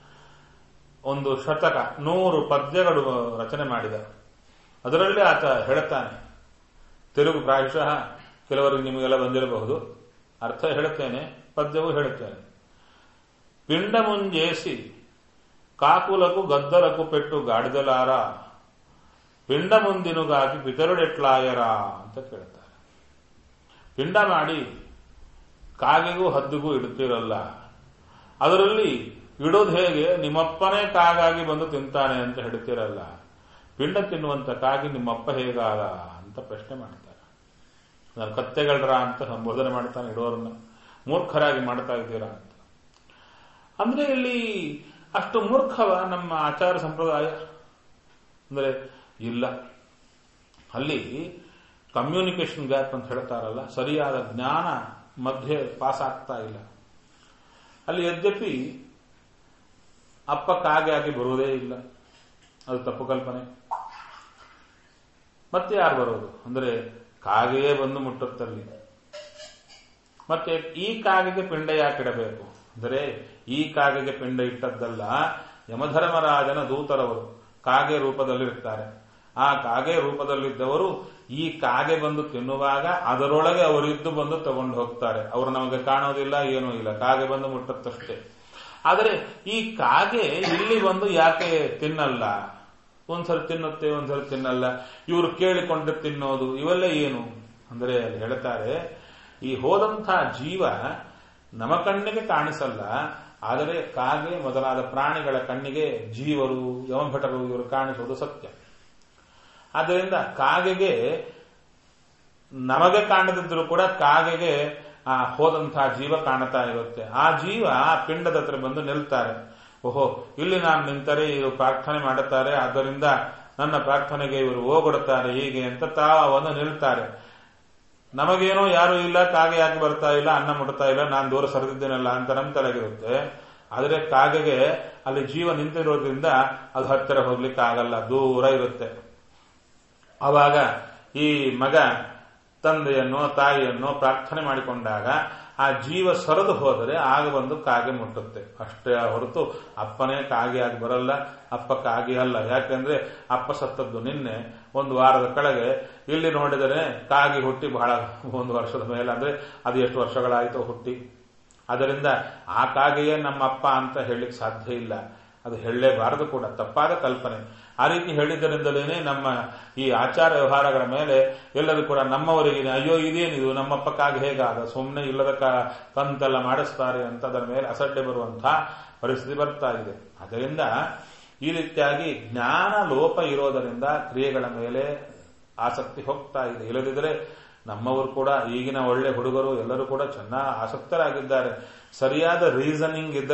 ಒಂದು ಶತಕ ನೂರು ಪದ್ಯಗಳು ರಚನೆ ಮಾಡಿದ ಅದರಲ್ಲಿ ಆತ ಹೇಳುತ್ತಾನೆ ತೆಲುಗು ಪ್ರಾಯಶಃ ಕೆಲವರಿಗೆ ನಿಮಗೆಲ್ಲ ಬಂದಿರಬಹುದು ಅರ್ಥ ಹೇಳುತ್ತೇನೆ ಪದ್ಯವೂ ಹೇಳುತ್ತೇನೆ పిండ ముంజేసి కాకులకు గద్దలకు పెట్టు గాడిదలార పింಡ ಮುಂದಿನುಗಾಗಿ ಪಿತರುಡೆಟ್ಲಾಯರ ಅಂತ ಕೇಳ್ತಾರೆ ಪಿಂಡ ಮಾಡಿ ಕಾಗೆಗೂ ಹದ್ದಿಗೂ ಇಡುತ್ತಿರಲ್ಲ ಅದರಲ್ಲಿ ಇಡೋದು ಹೇಗೆ ನಿಮ್ಮಪ್ಪನೇ ಕಾಗಾಗಿ ಬಂದು ತಿಂತಾನೆ ಅಂತ ಹೇಳ್ತಿರಲ್ಲ ಪಿಂಡ ತಿನ್ನುವಂತ ಕಾಗಿ ನಿಮ್ಮಪ್ಪ ಹೇಗಾದ ಅಂತ ಪ್ರಶ್ನೆ ಮಾಡ್ತಾರೆ ನಾನು ಕತ್ತೆಗಳರ ಅಂತ ಸಂಬೋಧನೆ ಮಾಡ್ತಾನೆ ಇಡೋರನ್ನ ಮೂರ್ಖರಾಗಿ ಮಾಡ್ತಾ ಇದ್ದೀರಾ ಅಂತ ಅಂದ್ರೆ ಇಲ್ಲಿ ಅಷ್ಟು ಮೂರ್ಖವ ನಮ್ಮ ಆಚಾರ ಸಂಪ್ರದಾಯ ಅಂದ್ರೆ ಇಲ್ಲ ಅಲ್ಲಿ ಕಮ್ಯುನಿಕೇಶನ್ ಗ್ಯಾಪ್ ಅಂತ ಹೇಳ್ತಾರಲ್ಲ ಸರಿಯಾದ ಜ್ಞಾನ ಮಧ್ಯೆ ಪಾಸ್ ಆಗ್ತಾ ಇಲ್ಲ ಅಲ್ಲಿ ಯದ್ಯಪಿ ಅಪ್ಪ ಕಾಗೆ ಆಗಿ ಬರುವುದೇ ಇಲ್ಲ ಅದು ತಪ್ಪು ಕಲ್ಪನೆ ಮತ್ತೆ ಯಾರು ಬರೋದು ಅಂದ್ರೆ ಕಾಗೆಯೇ ಬಂದು ಮುಟ್ಟುತ್ತಲ್ಲಿ ಮತ್ತೆ ಈ ಕಾಗೆಗೆ ಪಿಂಡ ಯಾಕಿಡಬೇಕು ಅಂದರೆ ಈ ಕಾಗೆಗೆ ಪಿಂಡ ಇಟ್ಟದ್ದಲ್ಲ ಯಮಧರ್ಮರಾಜನ ದೂತರವರು ಕಾಗೆ ರೂಪದಲ್ಲಿರ್ತಾರೆ ಆ ಕಾಗೆ ರೂಪದಲ್ಲಿದ್ದವರು ಈ ಕಾಗೆ ಬಂದು ತಿನ್ನುವಾಗ ಅದರೊಳಗೆ ಅವರಿದ್ದು ಬಂದು ತಗೊಂಡು ಹೋಗ್ತಾರೆ ಅವರು ನಮಗೆ ಕಾಣೋದಿಲ್ಲ ಏನೂ ಇಲ್ಲ ಕಾಗೆ ಬಂದು ಮುಟ್ಟುತ್ತಷ್ಟೇ ಆದರೆ ಈ ಕಾಗೆ ಇಲ್ಲಿ ಬಂದು ಯಾಕೆ ತಿನ್ನಲ್ಲ ಒಂದ್ಸರಿ ತಿನ್ನುತ್ತೆ ಒಂದ್ಸರಿ ತಿನ್ನಲ್ಲ ಇವರು ಕೇಳಿಕೊಂಡು ತಿನ್ನೋದು ಇವೆಲ್ಲ ಏನು ಅಂದರೆ ಅಲ್ಲಿ ಹೇಳ್ತಾರೆ ಈ ಹೋದಂಥ ಜೀವ ನಮ್ಮ ಕಣ್ಣಿಗೆ ಕಾಣಿಸಲ್ಲ ಆದರೆ ಕಾಗೆ ಮೊದಲಾದ ಪ್ರಾಣಿಗಳ ಕಣ್ಣಿಗೆ ಜೀವರು ಯಮಭಟರು ಇವರು ಕಾಣಿಸುವುದು ಸತ್ಯ ಆದ್ದರಿಂದ ಕಾಗೆಗೆ ನಮಗೆ ಕಾಣದಿದ್ದರೂ ಕೂಡ ಕಾಗೆಗೆ ಆ ಹೋದಂತಹ ಜೀವ ಕಾಣ್ತಾ ಇರುತ್ತೆ ಆ ಜೀವ ಆ ಪಿಂಡದ ಹತ್ರ ಬಂದು ನಿಲ್ತಾರೆ ಓಹೋ ಇಲ್ಲಿ ನಾನು ನಿಂತರೆ ಇವರು ಪ್ರಾರ್ಥನೆ ಮಾಡುತ್ತಾರೆ ಆದ್ದರಿಂದ ನನ್ನ ಪ್ರಾರ್ಥನೆಗೆ ಇವರು ಹೋಗೊಡುತ್ತಾರೆ ಹೀಗೆ ಅಂತ ತಾವನ್ನು ನಿಲ್ತಾರೆ ನಮಗೇನೋ ಯಾರು ಇಲ್ಲ ಕಾಗೆ ಯಾಕೆ ಬರ್ತಾ ಇಲ್ಲ ಅನ್ನ ಮುಟ್ತಾ ಇಲ್ಲ ನಾನು ದೂರ ಸರಿದಿದ್ದೇನಲ್ಲ ಅಂತ ನಮ್ಮ ತಲೆಗಿರುತ್ತೆ ಆದರೆ ಕಾಗೆಗೆ ಅಲ್ಲಿ ಜೀವ ನಿಂತಿರೋದ್ರಿಂದ ಅದು ಹತ್ತಿರ ಹೋಗ್ಲಿಕ್ಕೆ ಆಗಲ್ಲ ದೂರ ಇರುತ್ತೆ ಆವಾಗ ಈ ಮಗ ತಂದೆಯನ್ನು ತಾಯಿಯನ್ನು ಪ್ರಾರ್ಥನೆ ಮಾಡಿಕೊಂಡಾಗ ಆ ಜೀವ ಸರಿದು ಹೋದರೆ ಆಗ ಬಂದು ಕಾಗೆ ಮುಟ್ಟುತ್ತೆ ಅಷ್ಟೇ ಹೊರತು ಅಪ್ಪನೇ ಕಾಗೆ ಆಗಿ ಬರಲ್ಲ ಅಪ್ಪ ಕಾಗೆ ಅಲ್ಲ ಯಾಕೆಂದ್ರೆ ಅಪ್ಪ ಸತ್ತದ್ದು ನಿನ್ನೆ ಒಂದು ವಾರದ ಕೆಳಗೆ ಇಲ್ಲಿ ನೋಡಿದರೆ ಕಾಗಿ ಹುಟ್ಟಿ ಬಹಳ ಒಂದು ವರ್ಷದ ಮೇಲೆ ಅಂದ್ರೆ ಅದು ಎಷ್ಟು ವರ್ಷಗಳಾಯಿತು ಹುಟ್ಟಿ ಅದರಿಂದ ಆ ಕಾಗೆಯೇ ನಮ್ಮ ಅಪ್ಪ ಅಂತ ಹೇಳಲಿಕ್ಕೆ ಸಾಧ್ಯ ಇಲ್ಲ ಅದು ಹೇಳಲೇಬಾರದು ಕೂಡ ತಪ್ಪಾದ ಕಲ್ಪನೆ ಆ ರೀತಿ ಹೇಳಿದ್ದರಿಂದಲೇ ನಮ್ಮ ಈ ಆಚಾರ ವ್ಯವಹಾರಗಳ ಮೇಲೆ ಎಲ್ಲರೂ ಕೂಡ ನಮ್ಮವರಿಗೆ ಅಯ್ಯೋ ಇದೇನಿದು ನಮ್ಮಪ್ಪ ಕಾಗೆ ಹೇಗಾದ ಸುಮ್ಮನೆ ಇಲ್ಲದ ಕಂತೆಲ್ಲ ಮಾಡಿಸ್ತಾರೆ ಅಂತ ಅದರ ಮೇಲೆ ಅಸಡ್ಡೆ ಬರುವಂತಹ ಪರಿಸ್ಥಿತಿ ಬರ್ತಾ ಇದೆ ಅದರಿಂದ ಈ ರೀತಿಯಾಗಿ ಜ್ಞಾನ ಲೋಪ ಇರೋದರಿಂದ ಕ್ರಿಯೆಗಳ ಮೇಲೆ ಆಸಕ್ತಿ ಹೋಗ್ತಾ ಇದೆ ಇಲ್ಲದಿದ್ರೆ ನಮ್ಮವರು ಕೂಡ ಈಗಿನ ಒಳ್ಳೆ ಹುಡುಗರು ಎಲ್ಲರೂ ಕೂಡ ಚೆನ್ನಾಗಿ ಆಸಕ್ತರಾಗಿದ್ದಾರೆ ಸರಿಯಾದ ರೀಸನಿಂಗ್ ಇದ್ರೆ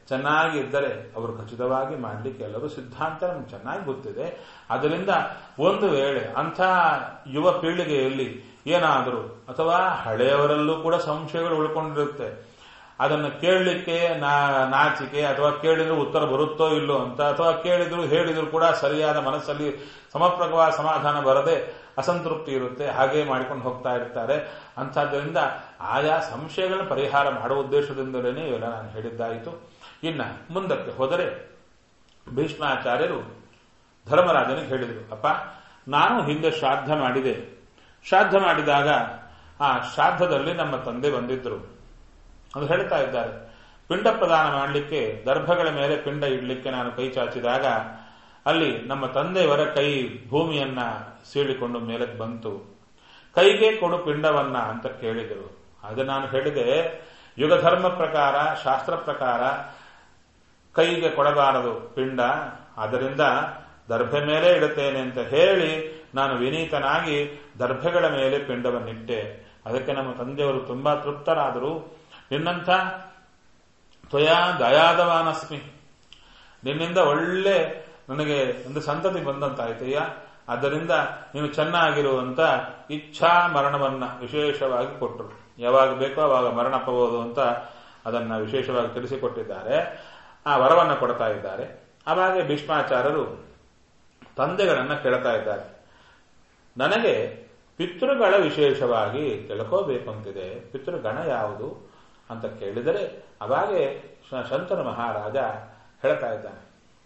ಚೆನ್ನಾಗಿ ಇದ್ದರೆ ಅವರು ಖಚಿತವಾಗಿ ಮಾಡಲಿಕ್ಕೆ ಎಲ್ಲರೂ ಸಿದ್ಧಾಂತ ನಮ್ಗೆ ಚೆನ್ನಾಗಿ ಗೊತ್ತಿದೆ ಅದರಿಂದ ಒಂದು ವೇಳೆ ಅಂಥ ಯುವ ಪೀಳಿಗೆಯಲ್ಲಿ ಏನಾದರೂ ಅಥವಾ ಹಳೆಯವರಲ್ಲೂ ಕೂಡ ಸಂಶಯಗಳು ಉಳ್ಕೊಂಡಿರುತ್ತೆ ಅದನ್ನು ಕೇಳಲಿಕ್ಕೆ ನಾ ನಾಚಿಕೆ ಅಥವಾ ಕೇಳಿದ್ರು ಉತ್ತರ ಬರುತ್ತೋ ಇಲ್ಲೋ ಅಂತ ಅಥವಾ ಕೇಳಿದ್ರು ಹೇಳಿದ್ರು ಕೂಡ ಸರಿಯಾದ ಮನಸ್ಸಲ್ಲಿ ಸಮರ್ಪಕವಾದ ಸಮಾಧಾನ ಬರದೆ ಅಸಂತೃಪ್ತಿ ಇರುತ್ತೆ ಹಾಗೆ ಮಾಡಿಕೊಂಡು ಹೋಗ್ತಾ ಇರ್ತಾರೆ ಅಂಥದ್ದರಿಂದ ಆಯಾ ಸಂಶಯಗಳನ್ನು ಪರಿಹಾರ ಮಾಡುವ ಉದ್ದೇಶದಿಂದಲೇ ಇವೆಲ್ಲ ನಾನು ಹೇಳಿದ್ದಾಯಿತು ಇನ್ನ ಮುಂದಕ್ಕೆ ಹೋದರೆ ಭೀಷ್ಮಾಚಾರ್ಯರು ಧರ್ಮರಾಜನಿಗೆ ಹೇಳಿದರು ಅಪ್ಪ ನಾನು ಹಿಂದೆ ಶ್ರಾದ್ದ ಮಾಡಿದೆ ಶ್ರಾದ್ದ ಮಾಡಿದಾಗ ಆ ಶ್ರಾದ್ದದಲ್ಲಿ ನಮ್ಮ ತಂದೆ ಬಂದಿದ್ದರು ಅದು ಹೇಳ್ತಾ ಇದ್ದಾರೆ ಪಿಂಡ ಪ್ರದಾನ ಮಾಡಲಿಕ್ಕೆ ದರ್ಭಗಳ ಮೇಲೆ ಪಿಂಡ ಇಡ್ಲಿಕ್ಕೆ ನಾನು ಕೈ ಚಾಚಿದಾಗ ಅಲ್ಲಿ ನಮ್ಮ ತಂದೆಯವರ ಕೈ ಭೂಮಿಯನ್ನ ಸೀಳಿಕೊಂಡು ಮೇಲಕ್ಕೆ ಬಂತು ಕೈಗೆ ಕೊಡು ಪಿಂಡವನ್ನ ಅಂತ ಕೇಳಿದರು ಅದು ನಾನು ಹೇಳಿದೆ ಯುಗ ಧರ್ಮ ಪ್ರಕಾರ ಶಾಸ್ತ್ರ ಪ್ರಕಾರ ಕೈಗೆ ಕೊಡಬಾರದು ಪಿಂಡ ಆದ್ದರಿಂದ ದರ್ಭೆ ಮೇಲೆ ಇಡುತ್ತೇನೆ ಅಂತ ಹೇಳಿ ನಾನು ವಿನೀತನಾಗಿ ದರ್ಭೆಗಳ ಮೇಲೆ ಪಿಂಡವನ್ನಿಟ್ಟೆ ಅದಕ್ಕೆ ನಮ್ಮ ತಂದೆಯವರು ತುಂಬಾ ತೃಪ್ತರಾದರು ನಿನ್ನಂಥ ತ್ವಯಾ ದಯಾದವಾನಸ್ಮಿ ನಿನ್ನಿಂದ ಒಳ್ಳೆ ನನಗೆ ಒಂದು ಸಂತತಿ ಬಂದಂತಾಯ್ತಯ್ಯ ಆದ್ದರಿಂದ ನೀನು ಚೆನ್ನಾಗಿರುವಂತ ಇಚ್ಛಾ ಮರಣವನ್ನ ವಿಶೇಷವಾಗಿ ಕೊಟ್ಟರು ಯಾವಾಗ ಬೇಕೋ ಅವಾಗ ಮರಣ ಪಬಹುದು ಅಂತ ಅದನ್ನ ವಿಶೇಷವಾಗಿ ತಿಳಿಸಿಕೊಟ್ಟಿದ್ದಾರೆ ಆ ವರವನ್ನ ಕೊಡ್ತಾ ಇದ್ದಾರೆ ಅವಾಗೆ ಭೀಷ್ಮಾಚಾರ್ಯರು ತಂದೆಗಳನ್ನ ಕೇಳ್ತಾ ಇದ್ದಾರೆ ನನಗೆ ಪಿತೃಗಳ ವಿಶೇಷವಾಗಿ ತಿಳ್ಕೋಬೇಕು ಅಂತಿದೆ ಪಿತೃಗಣ ಯಾವುದು ಅಂತ ಕೇಳಿದರೆ ಅವಾಗೆ ಶಂತನು ಮಹಾರಾಜ ಹೇಳ್ತಾ ಇದ್ದಾನೆ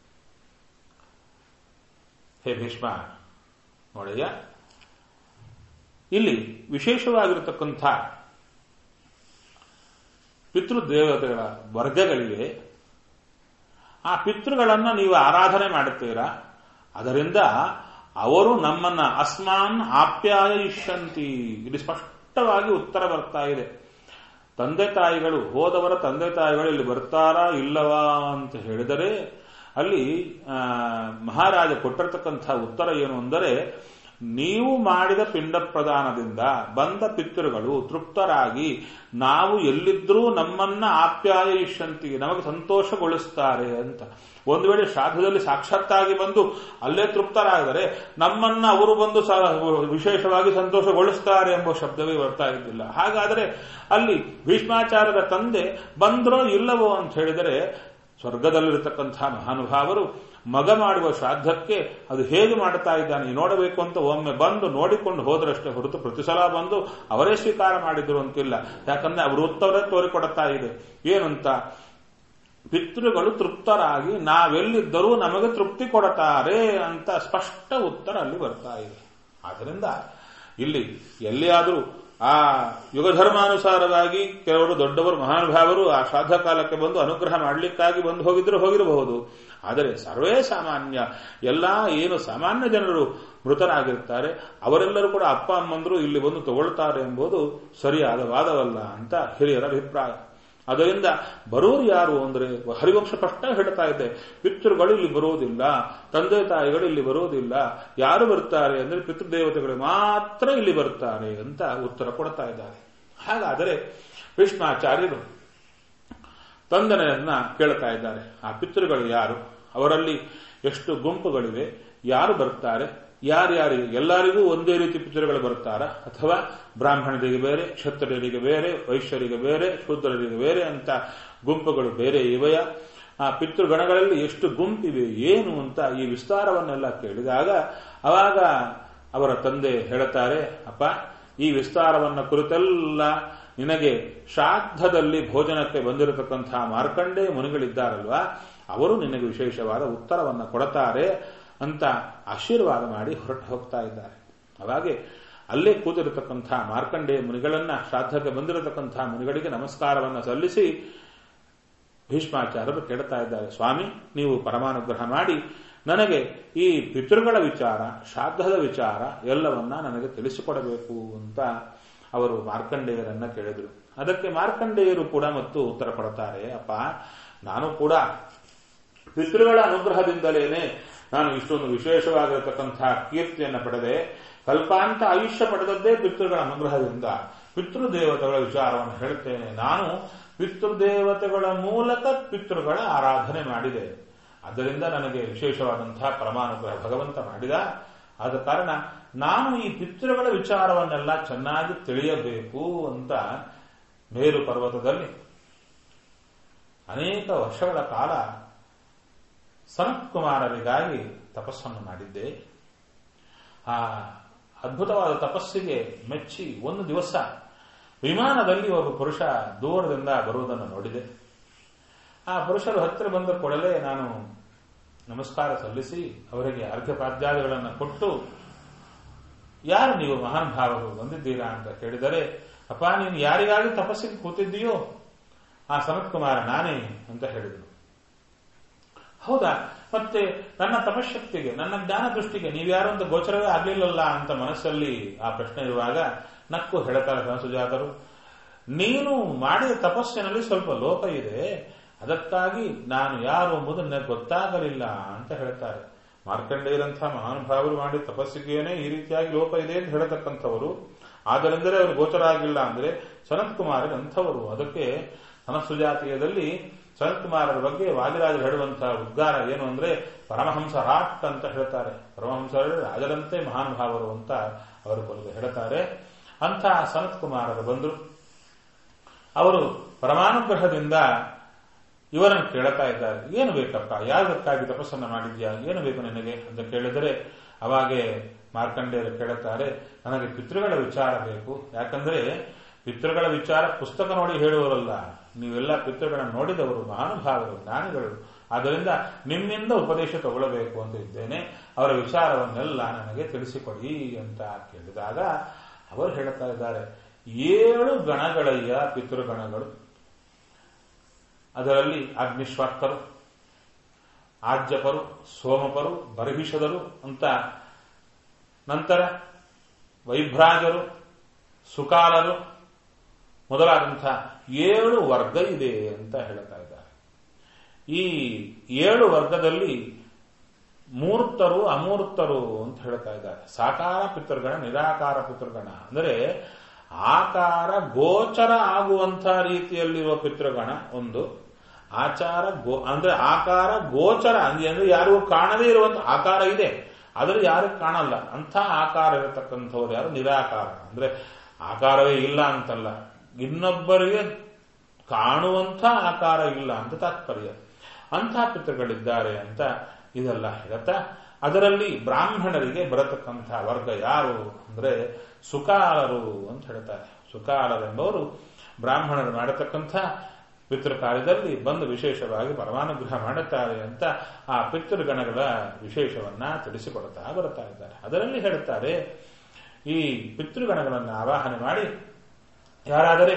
ಹೇ ಭೀಷ್ಮ ನೋಡಯ್ಯ ಇಲ್ಲಿ ವಿಶೇಷವಾಗಿರತಕ್ಕಂಥ ಪಿತೃದೇವತೆಗಳ ವರ್ಗಗಳಿವೆ ಆ ಪಿತೃಗಳನ್ನ ನೀವು ಆರಾಧನೆ ಮಾಡುತ್ತೀರಾ ಅದರಿಂದ ಅವರು ನಮ್ಮನ್ನ ಅಸ್ಮಾನ್ ಆಪ್ಯಾಯಿಷಂತಿ ಇಲ್ಲಿ ಸ್ಪಷ್ಟವಾಗಿ ಉತ್ತರ ಬರ್ತಾ ಇದೆ ತಂದೆ ತಾಯಿಗಳು ಹೋದವರ ತಂದೆ ತಾಯಿಗಳು ಇಲ್ಲಿ ಬರ್ತಾರಾ ಇಲ್ಲವಾ ಅಂತ ಹೇಳಿದರೆ ಅಲ್ಲಿ ಮಹಾರಾಜ ಕೊಟ್ಟಿರತಕ್ಕಂಥ ಉತ್ತರ ಏನು ಅಂದರೆ ನೀವು ಮಾಡಿದ ಪಿಂಡ ಪ್ರದಾನದಿಂದ ಬಂದ ಪಿತೃಗಳು ತೃಪ್ತರಾಗಿ ನಾವು ಎಲ್ಲಿದ್ರೂ ನಮ್ಮನ್ನ ಆಪ್ಯಾಯಿಷಂತಿ ನಮಗೆ ಸಂತೋಷಗೊಳಿಸ್ತಾರೆ ಅಂತ ಒಂದು ವೇಳೆ ಶ್ರಾದ್ದದಲ್ಲಿ ಸಾಕ್ಷಾತ್ತಾಗಿ ಬಂದು ಅಲ್ಲೇ ತೃಪ್ತರಾದರೆ ನಮ್ಮನ್ನ ಅವರು ಬಂದು ವಿಶೇಷವಾಗಿ ಸಂತೋಷಗೊಳಿಸ್ತಾರೆ ಎಂಬ ಶಬ್ದವೇ ಬರ್ತಾ ಇದ್ದಿಲ್ಲ ಹಾಗಾದರೆ ಅಲ್ಲಿ ಭೀಷ್ಮಾಚಾರ್ಯರ ತಂದೆ ಬಂದ್ರೋ ಇಲ್ಲವೋ ಅಂತ ಹೇಳಿದರೆ ಸ್ವರ್ಗದಲ್ಲಿರತಕ್ಕಂಥ ಮಹಾನುಭಾವರು ಮಗ ಮಾಡುವ ಶ್ರಾದ್ದಕ್ಕೆ ಅದು ಹೇಗೆ ಮಾಡ್ತಾ ಇದ್ದಾನೆ ನೋಡಬೇಕು ಅಂತ ಒಮ್ಮೆ ಬಂದು ನೋಡಿಕೊಂಡು ಹೋದ್ರಷ್ಟೇ ಹೊರತು ಪ್ರತಿ ಸಲ ಬಂದು ಅವರೇ ಸ್ವೀಕಾರ ಮಾಡಿದ್ರು ಅಂತಿಲ್ಲ ಯಾಕಂದ್ರೆ ಅವರು ಉತ್ತರೇ ತೋರಿಕೊಡುತ್ತಾ ಇದೆ ಏನಂತ ಪಿತೃಗಳು ತೃಪ್ತರಾಗಿ ನಾವೆಲ್ಲಿದ್ದರೂ ನಮಗೆ ತೃಪ್ತಿ ಕೊಡುತ್ತಾರೆ ಅಂತ ಸ್ಪಷ್ಟ ಉತ್ತರ ಅಲ್ಲಿ ಬರ್ತಾ ಇದೆ ಆದ್ದರಿಂದ ಇಲ್ಲಿ ಎಲ್ಲಿಯಾದರೂ ಆ ಯುಗಧರ್ಮಾನುಸಾರವಾಗಿ ಕೆಲವರು ದೊಡ್ಡವರು ಮಹಾನುಭಾವರು ಆ ಶ್ರಾದ್ದ ಕಾಲಕ್ಕೆ ಬಂದು ಅನುಗ್ರಹ ಮಾಡಲಿಕ್ಕಾಗಿ ಬಂದು ಹೋಗಿದ್ರು ಹೋಗಿರಬಹುದು ಆದರೆ ಸರ್ವೇ ಸಾಮಾನ್ಯ ಎಲ್ಲ ಏನು ಸಾಮಾನ್ಯ ಜನರು ಮೃತರಾಗಿರ್ತಾರೆ ಅವರೆಲ್ಲರೂ ಕೂಡ ಅಪ್ಪ ಅಮ್ಮಂದರು ಇಲ್ಲಿ ಬಂದು ತಗೊಳ್ತಾರೆ ಎಂಬುದು ಸರಿಯಾದ ವಾದವಲ್ಲ ಅಂತ ಹಿರಿಯರ ಅಭಿಪ್ರಾಯ ಅದರಿಂದ ಬರೋರು ಯಾರು ಅಂದ್ರೆ ಹರಿವಂಶ ಸ್ಪಷ್ಟ ಹೇಳ್ತಾ ಇದೆ ಪಿತೃಗಳು ಇಲ್ಲಿ ಬರುವುದಿಲ್ಲ ತಂದೆ ತಾಯಿಗಳು ಇಲ್ಲಿ ಬರುವುದಿಲ್ಲ ಯಾರು ಬರ್ತಾರೆ ಅಂದ್ರೆ ಪಿತೃದೇವತೆಗಳು ಮಾತ್ರ ಇಲ್ಲಿ ಬರ್ತಾರೆ ಅಂತ ಉತ್ತರ ಕೊಡ್ತಾ ಇದ್ದಾರೆ ಹಾಗಾದರೆ ಭೀಷ್ಮಾಚಾರ್ಯರು ತಂದನೆಯನ್ನ ಕೇಳ್ತಾ ಇದ್ದಾರೆ ಆ ಪಿತೃಗಳು ಯಾರು ಅವರಲ್ಲಿ ಎಷ್ಟು ಗುಂಪುಗಳಿವೆ ಯಾರು ಬರ್ತಾರೆ ಯಾರ್ಯಾರಿಗೆ ಎಲ್ಲರಿಗೂ ಒಂದೇ ರೀತಿ ಪಿತೃಗಳು ಬರ್ತಾರ ಅಥವಾ ಬ್ರಾಹ್ಮಣರಿಗೆ ಬೇರೆ ಕ್ಷತ್ರಿಯರಿಗೆ ಬೇರೆ ವೈಶ್ಯರಿಗೆ ಬೇರೆ ಶೂದ್ರರಿಗೆ ಬೇರೆ ಅಂತ ಗುಂಪುಗಳು ಬೇರೆ ಇವೆಯ ಆ ಪಿತೃಗಣಗಳಲ್ಲಿ ಎಷ್ಟು ಗುಂಪಿವೆ ಏನು ಅಂತ ಈ ವಿಸ್ತಾರವನ್ನೆಲ್ಲ ಕೇಳಿದಾಗ ಅವಾಗ ಅವರ ತಂದೆ ಹೇಳುತ್ತಾರೆ ಅಪ್ಪ ಈ ವಿಸ್ತಾರವನ್ನ ಕುರಿತೆಲ್ಲ ನಿನಗೆ ಶ್ರಾದ್ದದಲ್ಲಿ ಭೋಜನಕ್ಕೆ ಬಂದಿರತಕ್ಕಂತಹ ಮಾರ್ಕಂಡೇ ಮುನಿಗಳಿದ್ದಾರಲ್ವಾ ಅವರು ನಿನಗೆ ವಿಶೇಷವಾದ ಉತ್ತರವನ್ನು ಕೊಡುತ್ತಾರೆ ಅಂತ ಆಶೀರ್ವಾದ ಮಾಡಿ ಹೊರಟು ಹೋಗ್ತಾ ಇದ್ದಾರೆ ಅವಾಗೆ ಅಲ್ಲೇ ಕೂತಿರತಕ್ಕಂಥ ಮಾರ್ಕಂಡೇಯ ಮುನಿಗಳನ್ನ ಶ್ರಾದ್ದಕ್ಕೆ ಬಂದಿರತಕ್ಕಂತಹ ಮುನಿಗಳಿಗೆ ನಮಸ್ಕಾರವನ್ನು ಸಲ್ಲಿಸಿ ಭೀಷ್ಮಾಚಾರ್ಯರು ಕೇಳ್ತಾ ಇದ್ದಾರೆ ಸ್ವಾಮಿ ನೀವು ಪರಮಾನುಗ್ರಹ ಮಾಡಿ ನನಗೆ ಈ ಪಿತೃಗಳ ವಿಚಾರ ಶ್ರಾದ್ದದ ವಿಚಾರ ಎಲ್ಲವನ್ನ ನನಗೆ ತಿಳಿಸಿಕೊಡಬೇಕು ಅಂತ ಅವರು ಮಾರ್ಕಂಡೇಯರನ್ನ ಕೇಳಿದರು ಅದಕ್ಕೆ ಮಾರ್ಕಂಡೇಯರು ಕೂಡ ಮತ್ತು ಉತ್ತರ ಕೊಡ್ತಾರೆ ಅಪ್ಪ ನಾನು ಕೂಡ ಪಿತೃಗಳ ಅನುಗ್ರಹದಿಂದಲೇನೆ ನಾನು ಇಷ್ಟೊಂದು ವಿಶೇಷವಾಗಿರತಕ್ಕಂತಹ ಕೀರ್ತಿಯನ್ನು ಪಡೆದೆ ಕಲ್ಪಾಂತ ಆಯುಷ್ಯ ಪಡೆದದ್ದೇ ಪಿತೃಗಳ ಅನುಗ್ರಹದಿಂದ ಪಿತೃದೇವತೆಗಳ ವಿಚಾರವನ್ನು ಹೇಳುತ್ತೇನೆ ನಾನು ಪಿತೃದೇವತೆಗಳ ಮೂಲಕ ಪಿತೃಗಳ ಆರಾಧನೆ ಮಾಡಿದೆ ಅದರಿಂದ ನನಗೆ ವಿಶೇಷವಾದಂತಹ ಪರಮಾನುಗ್ರಹ ಭಗವಂತ ಮಾಡಿದ ಆದ ಕಾರಣ ನಾನು ಈ ಪಿತೃಗಳ ವಿಚಾರವನ್ನೆಲ್ಲ ಚೆನ್ನಾಗಿ ತಿಳಿಯಬೇಕು ಅಂತ ಮೇರು ಪರ್ವತದಲ್ಲಿ ಅನೇಕ ವರ್ಷಗಳ ಕಾಲ ಸನತ್ಕುಮಾರರಿಗಾಗಿ ತಪಸ್ಸನ್ನು ಮಾಡಿದ್ದೆ ಆ ಅದ್ಭುತವಾದ ತಪಸ್ಸಿಗೆ ಮೆಚ್ಚಿ ಒಂದು ದಿವಸ ವಿಮಾನದಲ್ಲಿ ಒಬ್ಬ ಪುರುಷ ದೂರದಿಂದ ಬರುವುದನ್ನು ನೋಡಿದೆ ಆ ಪುರುಷರು ಹತ್ತಿರ ಬಂದ ಕೂಡಲೇ ನಾನು ನಮಸ್ಕಾರ ಸಲ್ಲಿಸಿ ಅವರಿಗೆ ಅರ್ಘ್ಯಪಾದ್ಯಾದಿಗಳನ್ನು ಕೊಟ್ಟು ಯಾರು ನೀವು ಮಹಾನ್ ಭಾವರು ಬಂದಿದ್ದೀರಾ ಅಂತ ಕೇಳಿದರೆ ಅಪ್ಪ ನೀನು ಯಾರಿಗಾಗಿ ತಪಸ್ಸಿಗೆ ಕೂತಿದ್ದೀಯೋ ಆ ಸನತ್ಕುಮಾರ ನಾನೇ ಅಂತ ಹೇಳಿದರು ಹೌದಾ ಮತ್ತೆ ನನ್ನ ತಪಶಕ್ತಿಗೆ ನನ್ನ ಜ್ಞಾನ ದೃಷ್ಟಿಗೆ ನೀವ್ಯಾರು ಅಂತ ಗೋಚರವೇ ಆಗ್ಲಿಲ್ಲಲ್ಲ ಅಂತ ಮನಸ್ಸಲ್ಲಿ ಆ ಪ್ರಶ್ನೆ ಇರುವಾಗ ನಕ್ಕು ಹೇಳ್ತಾರೆ ಸುಜಾತರು ನೀನು ಮಾಡಿದ ತಪಸ್ಸಿನಲ್ಲಿ ಸ್ವಲ್ಪ ಲೋಪ ಇದೆ ಅದಕ್ಕಾಗಿ ನಾನು ಯಾರು ಎಂಬುದು ನನಗೆ ಗೊತ್ತಾಗಲಿಲ್ಲ ಅಂತ ಹೇಳ್ತಾರೆ ಮಾರ್ಕಂಡೇಯರಂತಹ ಮಹಾನುಭಾವರು ಮಾಡಿದ ತಪಸ್ಸಿಗೆಯೇ ಈ ರೀತಿಯಾಗಿ ಲೋಪ ಇದೆ ಅಂತ ಹೇಳತಕ್ಕಂಥವರು ಆದ್ದರಿಂದಲೇ ಅವರು ಗೋಚರ ಆಗಿಲ್ಲ ಅಂದ್ರೆ ಸನತ್ ಕುಮಾರ್ ಅಂಥವರು ಅದಕ್ಕೆ ಸನಸುಜಾತೀಯದಲ್ಲಿ ಸನತ್ ಕುಮಾರರ ಬಗ್ಗೆ ವಾದಿರಾಜರು ಹೇಳುವಂತಹ ಉದ್ಗಾರ ಏನು ಅಂದ್ರೆ ಪರಮಹಂಸ ರಾಟ್ ಅಂತ ಹೇಳ್ತಾರೆ ಪರಮಹಂಸರು ರಾಜರಂತೆ ಮಹಾನುಭಾವರು ಅಂತ ಅವರು ಕೊನೆಗೆ ಹೇಳ್ತಾರೆ ಅಂಥ ಸನತ್ ಕುಮಾರರು ಬಂದರು ಅವರು ಪರಮಾನುಗ್ರಹದಿಂದ ಇವರನ್ನು ಕೇಳ್ತಾ ಇದ್ದಾರೆ ಏನು ಬೇಕಪ್ಪ ಯಾವುದಕ್ಕಾಗಿ ತಪಸ್ಸನ್ನು ಮಾಡಿದ್ಯಾ ಏನು ಬೇಕು ನಿನಗೆ ಅಂತ ಕೇಳಿದರೆ ಅವಾಗೆ ಮಾರ್ಕಂಡೇಯರು ಕೇಳುತ್ತಾರೆ ನನಗೆ ಪಿತೃಗಳ ವಿಚಾರ ಬೇಕು ಯಾಕಂದ್ರೆ ಪಿತೃಗಳ ವಿಚಾರ ಪುಸ್ತಕ ನೋಡಿ ಹೇಳುವವರಲ್ಲ ನೀವೆಲ್ಲ ಪಿತೃಗಳನ್ನು ನೋಡಿದವರು ಮಹಾನುಭಾವರು ಜ್ಞಾನಿಗಳು ಆದ್ದರಿಂದ ನಿಮ್ಮಿಂದ ಉಪದೇಶ ತಗೊಳ್ಳಬೇಕು ಅಂತ ಇದ್ದೇನೆ ಅವರ ವಿಚಾರವನ್ನೆಲ್ಲ ನನಗೆ ತಿಳಿಸಿಕೊಡಿ ಅಂತ ಕೇಳಿದಾಗ ಅವರು ಹೇಳ್ತಾ ಇದ್ದಾರೆ ಏಳು ಗಣಗಳಯ್ಯ ಪಿತೃಗಣಗಳು ಅದರಲ್ಲಿ ಅಗ್ನಿಶ್ವಾತ್ತರು ಆಜ್ಯಪರು ಸೋಮಪರು ಬರ್ಹಿಷದರು ಅಂತ ನಂತರ ವೈಭ್ರಾಜರು ಸುಕಾಲರು ಮೊದಲಾದಂಥ ಏಳು ವರ್ಗ ಇದೆ ಅಂತ ಹೇಳ್ತಾ ಇದ್ದಾರೆ ಈ ಏಳು ವರ್ಗದಲ್ಲಿ ಮೂರ್ತರು ಅಮೂರ್ತರು ಅಂತ ಹೇಳ್ತಾ ಇದ್ದಾರೆ ಸಾಕಾರ ಪಿತೃಗಣ ನಿರಾಕಾರ ಪಿತೃಗಣ ಅಂದರೆ ಆಕಾರ ಗೋಚರ ಆಗುವಂಥ ರೀತಿಯಲ್ಲಿರುವ ಪಿತೃಗಣ ಒಂದು ಆಚಾರ ಗೋ ಅಂದ್ರೆ ಆಕಾರ ಗೋಚರ ಅಂದ್ರೆ ಯಾರಿಗೂ ಕಾಣದೇ ಇರುವಂತ ಆಕಾರ ಇದೆ ಆದ್ರೆ ಯಾರು ಕಾಣಲ್ಲ ಅಂಥ ಆಕಾರ ಇರತಕ್ಕಂಥವ್ರು ಯಾರು ನಿರಾಕಾರ ಅಂದ್ರೆ ಆಕಾರವೇ ಇಲ್ಲ ಅಂತಲ್ಲ ಇನ್ನೊಬ್ಬರಿಗೆ ಕಾಣುವಂಥ ಆಕಾರ ಇಲ್ಲ ಅಂತ ತಾತ್ಪರ್ಯ ಅಂಥ ಪಿತೃಗಳಿದ್ದಾರೆ ಅಂತ ಇದೆಲ್ಲ ಹೇಳತ್ತ ಅದರಲ್ಲಿ ಬ್ರಾಹ್ಮಣರಿಗೆ ಬರತಕ್ಕಂಥ ವರ್ಗ ಯಾರು ಅಂದ್ರೆ ಸುಕಾಲರು ಅಂತ ಹೇಳ್ತಾರೆ ಸುಕಾಲರೆಂಬವರು ಬ್ರಾಹ್ಮಣರು ಮಾಡತಕ್ಕಂಥ ಪಿತೃಕಾರ್ಯದಲ್ಲಿ ಬಂದು ವಿಶೇಷವಾಗಿ ಪರಮಾನುಗ್ರಹ ಮಾಡುತ್ತಾರೆ ಅಂತ ಆ ಪಿತೃಗಣಗಳ ವಿಶೇಷವನ್ನ ತಿಳಿಸಿಕೊಡುತ್ತಾ ಬರುತ್ತಾ ಇದ್ದಾರೆ ಅದರಲ್ಲಿ ಹೇಳುತ್ತಾರೆ ಈ ಪಿತೃಗಣಗಳನ್ನು ಆವಾಹನೆ ಮಾಡಿ ಯಾರಾದರೆ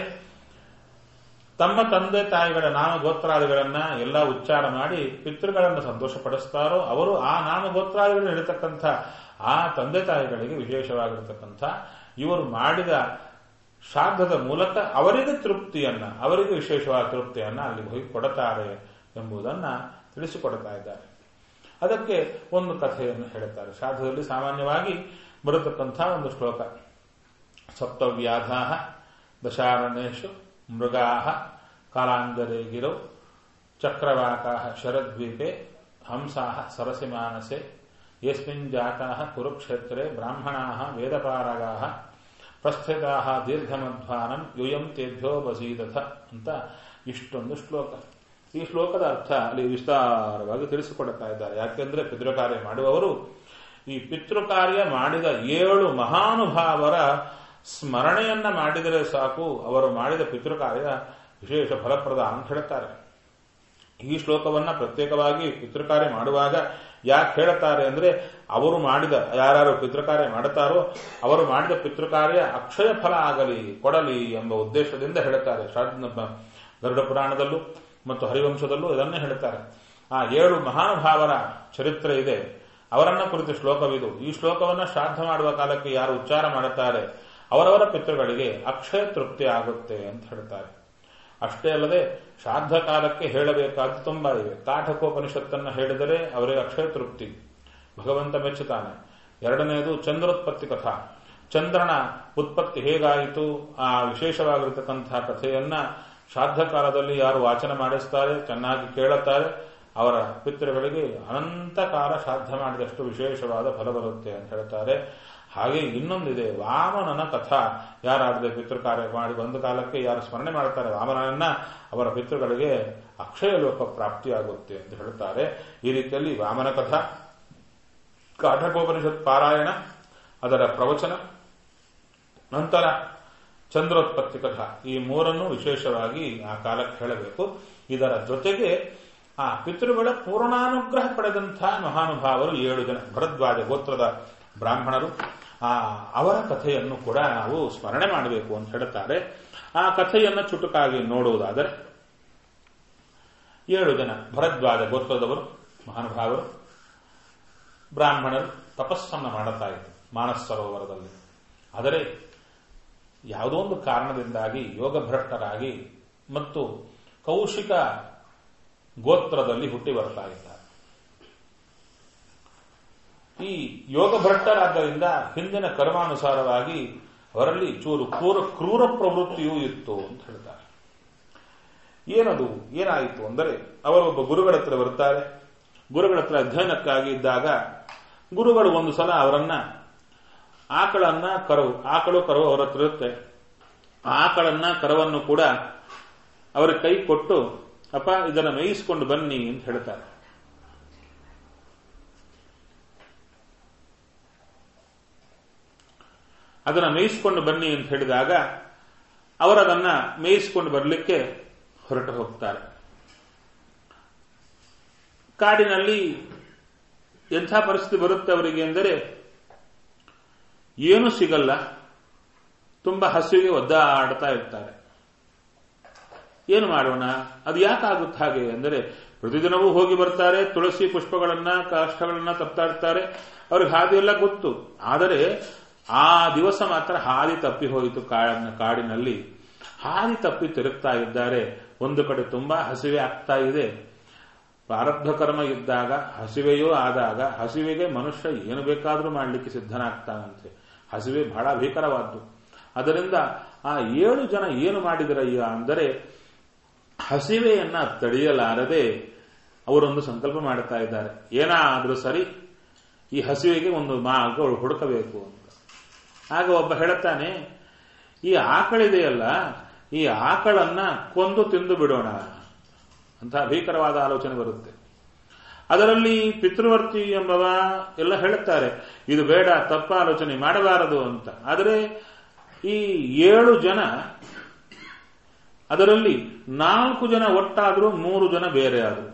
ತಮ್ಮ ತಂದೆ ತಾಯಿಗಳ ನಾಮಗೋತ್ರಾದಿಗಳನ್ನ ಎಲ್ಲ ಉಚ್ಚಾರ ಮಾಡಿ ಪಿತೃಗಳನ್ನು ಸಂತೋಷಪಡಿಸ್ತಾರೋ ಅವರು ಆ ನಾಮಗೋತ್ರಾದಿಗಳನ್ನು ಇರತಕ್ಕಂಥ ಆ ತಂದೆ ತಾಯಿಗಳಿಗೆ ವಿಶೇಷವಾಗಿರತಕ್ಕಂಥ ಇವರು ಮಾಡಿದ ಶ್ರಾದ್ದದ ಮೂಲಕ ಅವರಿಗೆ ತೃಪ್ತಿಯನ್ನ ಅವರಿಗೆ ವಿಶೇಷವಾದ ತೃಪ್ತಿಯನ್ನ ಅಲ್ಲಿ ಹೋಗಿ ಕೊಡುತ್ತಾರೆ ಎಂಬುದನ್ನ ತಿಳಿಸಿಕೊಡ್ತಾ ಇದ್ದಾರೆ ಅದಕ್ಕೆ ಒಂದು ಕಥೆಯನ್ನು ಹೇಳುತ್ತಾರೆ ಶ್ರಾದ್ದದಲ್ಲಿ ಸಾಮಾನ್ಯವಾಗಿ ಬರತಕ್ಕಂಥ ಒಂದು ಶ್ಲೋಕ ಸಪ್ತವ್ಯಾಧಾ ದಶಾರಣ್ಯೇಶು ಮೃಗಾ ಕಾಲಾಂಗರೇ ಗಿರೌ ಚಕ್ರವಾಕಾ ಶರದ್ವೀಪೆ ಹಂಸಾ ಸರಸಿಮಾನಸೆ ಯಸ್ಮಿನ್ ಜಾತಾ ಕುರುಕ್ಷೇತ್ರೆ ಬ್ರಾಹ್ಮಣಾ ವೇದಪಾರಗಾ ಪ್ರಸ್ಥಿತಾ ದೀರ್ಘಮಧ್ವಾನಂ ಯುಯಂ ತೇಭ್ಯೋ ಬಸೀದಥ ಅಂತ ಇಷ್ಟೊಂದು ಶ್ಲೋಕ ಈ ಶ್ಲೋಕದ ಅರ್ಥ ಅಲ್ಲಿ ವಿಸ್ತಾರವಾಗಿ ತಿಳಿಸಿಕೊಡುತ್ತಾ ಇದ್ದಾರೆ ಯಾಕೆಂದ್ರೆ ಪಿತೃಕಾರ್ಯ ಮಾಡುವವರು ಈ ಪಿತೃಕಾರ್ಯ ಮಾಡಿದ ಏಳು ಮಹಾನುಭಾವರ ಸ್ಮರಣೆಯನ್ನ ಮಾಡಿದರೆ ಸಾಕು ಅವರು ಮಾಡಿದ ಪಿತೃಕಾರ್ಯ ವಿಶೇಷ ಫಲಪ್ರದ ಅಂತ ಹೇಳ್ತಾರೆ ಈ ಶ್ಲೋಕವನ್ನ ಪ್ರತ್ಯೇಕವಾಗಿ ಪಿತೃಕಾರ್ಯ ಮಾಡುವಾಗ ಯಾಕೆ ಹೇಳುತ್ತಾರೆ ಅಂದ್ರೆ ಅವರು ಮಾಡಿದ ಯಾರು ಪಿತೃಕಾರ್ಯ ಮಾಡುತ್ತಾರೋ ಅವರು ಮಾಡಿದ ಪಿತೃಕಾರ್ಯ ಅಕ್ಷಯ ಫಲ ಆಗಲಿ ಕೊಡಲಿ ಎಂಬ ಉದ್ದೇಶದಿಂದ ಹೇಳುತ್ತಾರೆ ಗರುಡ ಪುರಾಣದಲ್ಲೂ ಮತ್ತು ಹರಿವಂಶದಲ್ಲೂ ಇದನ್ನೇ ಹೇಳುತ್ತಾರೆ ಆ ಏಳು ಮಹಾನುಭಾವರ ಚರಿತ್ರೆ ಇದೆ ಅವರನ್ನ ಕುರಿತು ಶ್ಲೋಕವಿದು ಈ ಶ್ಲೋಕವನ್ನ ಶ್ರಾದ್ದ ಮಾಡುವ ಕಾಲಕ್ಕೆ ಯಾರು ಉಚ್ಚಾರ ಮಾಡುತ್ತಾರೆ ಅವರವರ ಪಿತೃಗಳಿಗೆ ಅಕ್ಷಯ ತೃಪ್ತಿ ಆಗುತ್ತೆ ಅಂತ ಹೇಳ್ತಾರೆ ಅಷ್ಟೇ ಅಲ್ಲದೆ ಶ್ರಾದ್ದ ಕಾಲಕ್ಕೆ ಹೇಳಬೇಕಾದ ತುಂಬಾ ಇವೆ ಕಾಠಕೋಪನಿಷತ್ತನ್ನು ಹೇಳಿದರೆ ಅವರಿಗೆ ಅಕ್ಷಯ ತೃಪ್ತಿ ಭಗವಂತ ಮೆಚ್ಚುತ್ತಾನೆ ಎರಡನೆಯದು ಚಂದ್ರೋತ್ಪತ್ತಿ ಕಥಾ ಚಂದ್ರನ ಉತ್ಪತ್ತಿ ಹೇಗಾಯಿತು ಆ ವಿಶೇಷವಾಗಿರತಕ್ಕಂತಹ ಕಥೆಯನ್ನ ಶ್ರಾದ್ದ ಕಾಲದಲ್ಲಿ ಯಾರು ವಾಚನ ಮಾಡಿಸ್ತಾರೆ ಚೆನ್ನಾಗಿ ಕೇಳುತ್ತಾರೆ ಅವರ ಪಿತೃಗಳಿಗೆ ಅನಂತ ಕಾಲ ಶ್ರಾದ್ದ ಮಾಡಿದಷ್ಟು ವಿಶೇಷವಾದ ಫಲ ಬರುತ್ತೆ ಅಂತ ಹೇಳ್ತಾರೆ ಹಾಗೆ ಇನ್ನೊಂದಿದೆ ವಾಮನನ ಕಥಾ ಯಾರಾದ್ರೆ ಪಿತೃ ಕಾರ್ಯ ಮಾಡಿ ಬಂದ ಕಾಲಕ್ಕೆ ಯಾರು ಸ್ಮರಣೆ ಮಾಡ್ತಾರೆ ವಾಮನನ್ನ ಅವರ ಪಿತೃಗಳಿಗೆ ಅಕ್ಷಯ ಲೋಕ ಪ್ರಾಪ್ತಿಯಾಗುತ್ತೆ ಅಂತ ಹೇಳ್ತಾರೆ ಈ ರೀತಿಯಲ್ಲಿ ವಾಮನ ಕಥಾ ಕಾಠಕೋಪನಿಷತ್ ಪಾರಾಯಣ ಅದರ ಪ್ರವಚನ ನಂತರ ಚಂದ್ರೋತ್ಪತ್ತಿ ಕಥಾ ಈ ಮೂರನ್ನು ವಿಶೇಷವಾಗಿ ಆ ಕಾಲಕ್ಕೆ ಹೇಳಬೇಕು ಇದರ ಜೊತೆಗೆ ಆ ಪಿತೃಗಳ ಪೂರ್ಣಾನುಗ್ರಹ ಪಡೆದಂತಹ ಮಹಾನುಭಾವರು ಏಳು ಜನ ಭರದ್ವಾಜ ಗೋತ್ರದ ಬ್ರಾಹ್ಮಣರು ಆ ಅವರ ಕಥೆಯನ್ನು ಕೂಡ ನಾವು ಸ್ಮರಣೆ ಮಾಡಬೇಕು ಅಂತ ಹೇಳ್ತಾರೆ ಆ ಕಥೆಯನ್ನು ಚುಟುಕಾಗಿ ನೋಡುವುದಾದರೆ ಏಳು ಜನ ಭರದ್ವಾಜ ಗೋತ್ರದವರು ಮಹಾನುಭಾವರು ಬ್ರಾಹ್ಮಣರು ತಪಸ್ಸನ್ನು ಮಾಡುತ್ತಾ ಇದ್ದರು ಮಾನಸ ಸರೋವರದಲ್ಲಿ ಆದರೆ ಯಾವುದೋ ಒಂದು ಕಾರಣದಿಂದಾಗಿ ಯೋಗಭ್ರಷ್ಟರಾಗಿ ಮತ್ತು ಕೌಶಿಕ ಗೋತ್ರದಲ್ಲಿ ಹುಟ್ಟಿ ಬರ್ತಾ ಇದ್ದಾರೆ ಈ ಯೋಗಭ್ರಷ್ಟರಾದ್ದರಿಂದ ಹಿಂದಿನ ಕರ್ಮಾನುಸಾರವಾಗಿ ಅವರಲ್ಲಿ ಚೂರು ಕ್ರೂರ ಕ್ರೂರ ಪ್ರವೃತ್ತಿಯೂ ಇತ್ತು ಅಂತ ಹೇಳ್ತಾರೆ ಏನದು ಏನಾಯಿತು ಅಂದರೆ ಅವರೊಬ್ಬ ಗುರುಗಳ ಹತ್ರ ಬರ್ತಾರೆ ಗುರುಗಳ ಹತ್ರ ಅಧ್ಯಯನಕ್ಕಾಗಿ ಇದ್ದಾಗ ಗುರುಗಳು ಒಂದು ಸಲ ಅವರನ್ನ ಆಕಳನ್ನ ಕರವು ಆಕಳು ಕರವು ಅವರ ಹತ್ರ ಇರುತ್ತೆ ಆಕಳನ್ನ ಕರವನ್ನು ಕೂಡ ಅವರ ಕೈ ಕೊಟ್ಟು ಅಪ್ಪ ಇದನ್ನ ಮೇಯಿಸ್ಕೊಂಡು ಬನ್ನಿ ಅಂತ ಹೇಳ್ತಾರೆ ಅದನ್ನ ಮೇಯಿಸ್ಕೊಂಡು ಬನ್ನಿ ಅಂತ ಹೇಳಿದಾಗ ಅವರದನ್ನ ಮೇಯಿಸ್ಕೊಂಡು ಬರಲಿಕ್ಕೆ ಹೊರಟು ಹೋಗ್ತಾರೆ ಕಾಡಿನಲ್ಲಿ ಎಂಥ ಪರಿಸ್ಥಿತಿ ಬರುತ್ತೆ ಅವರಿಗೆ ಎಂದರೆ ಏನೂ ಸಿಗಲ್ಲ ತುಂಬಾ ಹಸಿವಿಗೆ ಒದ್ದಾಡ್ತಾ ಇರ್ತಾರೆ ಏನು ಮಾಡೋಣ ಅದು ಯಾಕಾಗುತ್ತೆ ಹಾಗೆ ಅಂದರೆ ಪ್ರತಿದಿನವೂ ಹೋಗಿ ಬರ್ತಾರೆ ತುಳಸಿ ಪುಷ್ಪಗಳನ್ನ ಕಾಷ್ಟಗಳನ್ನ ತಪ್ತಾ ಇರ್ತಾರೆ ಅವ್ರಿಗೆ ಹಾದಿ ಎಲ್ಲ ಗೊತ್ತು ಆದರೆ ಆ ದಿವಸ ಮಾತ್ರ ಹಾದಿ ತಪ್ಪಿ ಹೋಯಿತು ಕಾಡಿನಲ್ಲಿ ಹಾದಿ ತಪ್ಪಿ ತಿರುಗ್ತಾ ಇದ್ದಾರೆ ಒಂದು ಕಡೆ ತುಂಬಾ ಹಸಿವೆ ಆಗ್ತಾ ಇದೆ ಪ್ರಾರಬ್ಧ ಕರ್ಮ ಇದ್ದಾಗ ಹಸಿವೆಯೂ ಆದಾಗ ಹಸಿವೆಗೆ ಮನುಷ್ಯ ಏನು ಬೇಕಾದರೂ ಮಾಡಲಿಕ್ಕೆ ಸಿದ್ಧನಾಗ್ತಾನಂತೆ ಹಸಿವೆ ಬಹಳ ಭೀಕರವಾದ್ದು ಅದರಿಂದ ಆ ಏಳು ಜನ ಏನು ಮಾಡಿದರಯ್ಯ ಅಂದರೆ ಹಸಿವೆಯನ್ನ ತಡೆಯಲಾರದೆ ಅವರೊಂದು ಸಂಕಲ್ಪ ಮಾಡ್ತಾ ಇದ್ದಾರೆ ಏನಾದ್ರೂ ಸರಿ ಈ ಹಸಿವೆಗೆ ಒಂದು ಮಾರ್ಗ ಹುಡುಕಬೇಕು ಅಂತ ಆಗ ಒಬ್ಬ ಹೇಳುತ್ತಾನೆ ಈ ಆಕಳಿದೆಯಲ್ಲ ಈ ಆಕಳನ್ನ ಕೊಂದು ತಿಂದು ಬಿಡೋಣ ಅಂತ ಭೀಕರವಾದ ಆಲೋಚನೆ ಬರುತ್ತೆ ಅದರಲ್ಲಿ ಪಿತೃವರ್ತಿ ಎಂಬವ ಎಲ್ಲ ಹೇಳುತ್ತಾರೆ ಇದು ಬೇಡ ತಪ್ಪ ಆಲೋಚನೆ ಮಾಡಬಾರದು ಅಂತ ಆದರೆ ಈ ಏಳು ಜನ ಅದರಲ್ಲಿ ನಾಲ್ಕು ಜನ ಒಟ್ಟಾದರೂ ಮೂರು ಜನ ಬೇರೆ ಆದರು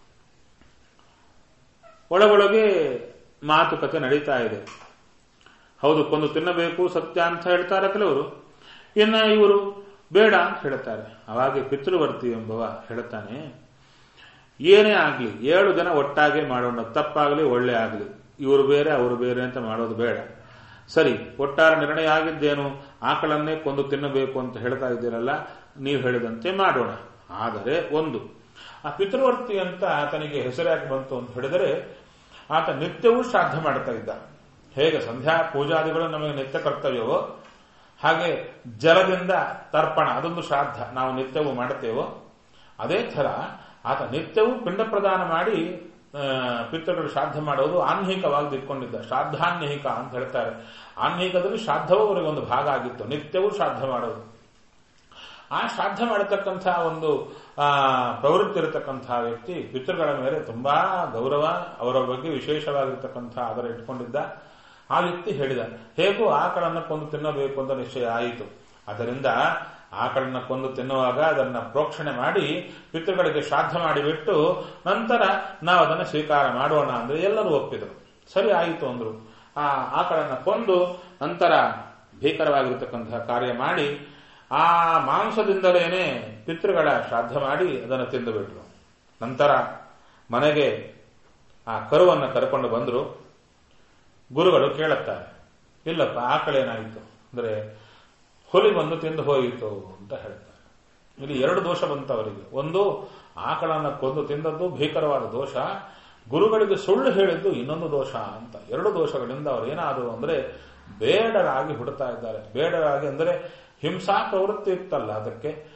ಒಳಗೊಳಗೆ ಮಾತುಕತೆ ನಡೀತಾ ಇದೆ ಹೌದು ಕೊಂದು ತಿನ್ನಬೇಕು ಸತ್ಯ ಅಂತ ಹೇಳ್ತಾರೆ ಕೆಲವರು ಇನ್ನ ಇವರು ಬೇಡ ಅಂತ ಹೇಳ್ತಾರೆ ಅವಾಗೆ ಪಿತೃವರ್ತಿ ಎಂಬವ ಹೇಳ್ತಾನೆ ಏನೇ ಆಗ್ಲಿ ಏಳು ಜನ ಒಟ್ಟಾಗೆ ಮಾಡೋಣ ತಪ್ಪಾಗಲಿ ಒಳ್ಳೆ ಆಗಲಿ ಇವರು ಬೇರೆ ಅವರು ಬೇರೆ ಅಂತ ಮಾಡೋದು ಬೇಡ ಸರಿ ಒಟ್ಟಾರೆ ನಿರ್ಣಯ ಆಗಿದ್ದೇನು ಆಕಳನ್ನೇ ಕೊಂದು ತಿನ್ನಬೇಕು ಅಂತ ಹೇಳ್ತಾ ಇದ್ದೀರಲ್ಲ ನೀವು ಹೇಳಿದಂತೆ ಮಾಡೋಣ ಆದರೆ ಒಂದು ಆ ಪಿತೃವರ್ತಿ ಅಂತ ಆತನಿಗೆ ಹೆಸರಾಗಿ ಬಂತು ಅಂತ ಹೇಳಿದರೆ ಆತ ನಿತ್ಯವೂ ಶ್ರಾದ್ದ ಮಾಡ್ತಾ ಇದ್ದ ಹೇಗೆ ಸಂಧ್ಯಾ ಪೂಜಾದಿಗಳು ನಮಗೆ ನಿತ್ಯ ಕರ್ತವ್ಯವೋ ಹಾಗೆ ಜಲದಿಂದ ತರ್ಪಣ ಅದೊಂದು ಶ್ರಾದ್ದ ನಾವು ನಿತ್ಯವೂ ಮಾಡುತ್ತೇವೋ ಅದೇ ಥರ ಆತ ನಿತ್ಯವೂ ಪಿಂಡ ಪ್ರದಾನ ಮಾಡಿ ಪಿತೃಗಳು ಶ್ರಾದ್ದ ಮಾಡೋದು ಆನ್ಹಿಕವಾಗಿ ಇಟ್ಕೊಂಡಿದ್ದ ಶ್ರಾದ್ದಾನ್ಹಿಕ ಅಂತ ಹೇಳ್ತಾರೆ ಆನ್ಹಿಕದಲ್ಲಿ ಶ್ರಾದ್ದವೂ ಅವರಿಗೆ ಒಂದು ಭಾಗ ಆಗಿತ್ತು ನಿತ್ಯವೂ ಶ್ರಾದ್ದ ಮಾಡೋದು ಆ ಶ್ರಾದ್ದ ಮಾಡತಕ್ಕಂತಹ ಒಂದು ಆ ಪ್ರವೃತ್ತಿ ಇರತಕ್ಕಂತಹ ವ್ಯಕ್ತಿ ಪಿತೃಗಳ ಮೇಲೆ ತುಂಬಾ ಗೌರವ ಅವರ ಬಗ್ಗೆ ವಿಶೇಷವಾಗಿರ್ತಕ್ಕಂತಹ ಅದರ ಇಟ್ಕೊಂಡಿದ್ದ ಆ ವ್ಯಕ್ತಿ ಹೇಳಿದ ಹೇಗೂ ಆಕಳನ್ನ ಕೊಂದು ತಿನ್ನಬೇಕು ಅಂತ ನಿಶ್ಚಯ ಆಯಿತು ಅದರಿಂದ ಆಕಳನ್ನ ಕೊಂದು ತಿನ್ನುವಾಗ ಅದನ್ನ ಪ್ರೋಕ್ಷಣೆ ಮಾಡಿ ಪಿತೃಗಳಿಗೆ ಶ್ರಾದ್ದ ಮಾಡಿಬಿಟ್ಟು ನಂತರ ನಾವು ಅದನ್ನು ಸ್ವೀಕಾರ ಮಾಡೋಣ ಅಂದ್ರೆ ಎಲ್ಲರೂ ಒಪ್ಪಿದರು ಸರಿ ಆಯಿತು ಅಂದ್ರು ಆ ಆಕಳನ್ನ ಕೊಂದು ನಂತರ ಭೀಕರವಾಗಿರ್ತಕ್ಕಂತಹ ಕಾರ್ಯ ಮಾಡಿ ಆ ಮಾಂಸದಿಂದಲೇನೆ ಪಿತೃಗಳ ಶ್ರಾದ್ದ ಮಾಡಿ ಅದನ್ನು ತಿಂದುಬಿಟ್ರು ನಂತರ ಮನೆಗೆ ಆ ಕರುವನ್ನು ಕರ್ಕೊಂಡು ಬಂದರು ಗುರುಗಳು ಕೇಳುತ್ತಾರೆ ಇಲ್ಲಪ್ಪ ಆಕಳೇನಾಯಿತು ಅಂದ್ರೆ ಹುಲಿ ಬಂದು ತಿಂದು ಹೋಯಿತು ಅಂತ ಹೇಳ್ತಾರೆ ಇಲ್ಲಿ ಎರಡು ದೋಷ ಬಂತು ಅವರಿಗೆ ಒಂದು ಆಕಳನ್ನ ಕೊಂದು ತಿಂದದ್ದು ಭೀಕರವಾದ ದೋಷ ಗುರುಗಳಿಗೆ ಸುಳ್ಳು ಹೇಳಿದ್ದು ಇನ್ನೊಂದು ದೋಷ ಅಂತ ಎರಡು ದೋಷಗಳಿಂದ ಅವರು ಏನಾದರು ಅಂದ್ರೆ ಬೇಡರಾಗಿ ಹುಡುತ್ತಾ ಇದ್ದಾರೆ ಬೇಡರಾಗಿ ಅಂದರೆ ಹಿಂಸಾ ಪ್ರವೃತ್ತಿ ಇತ್ತಲ್ಲ ಅದಕ್ಕೆ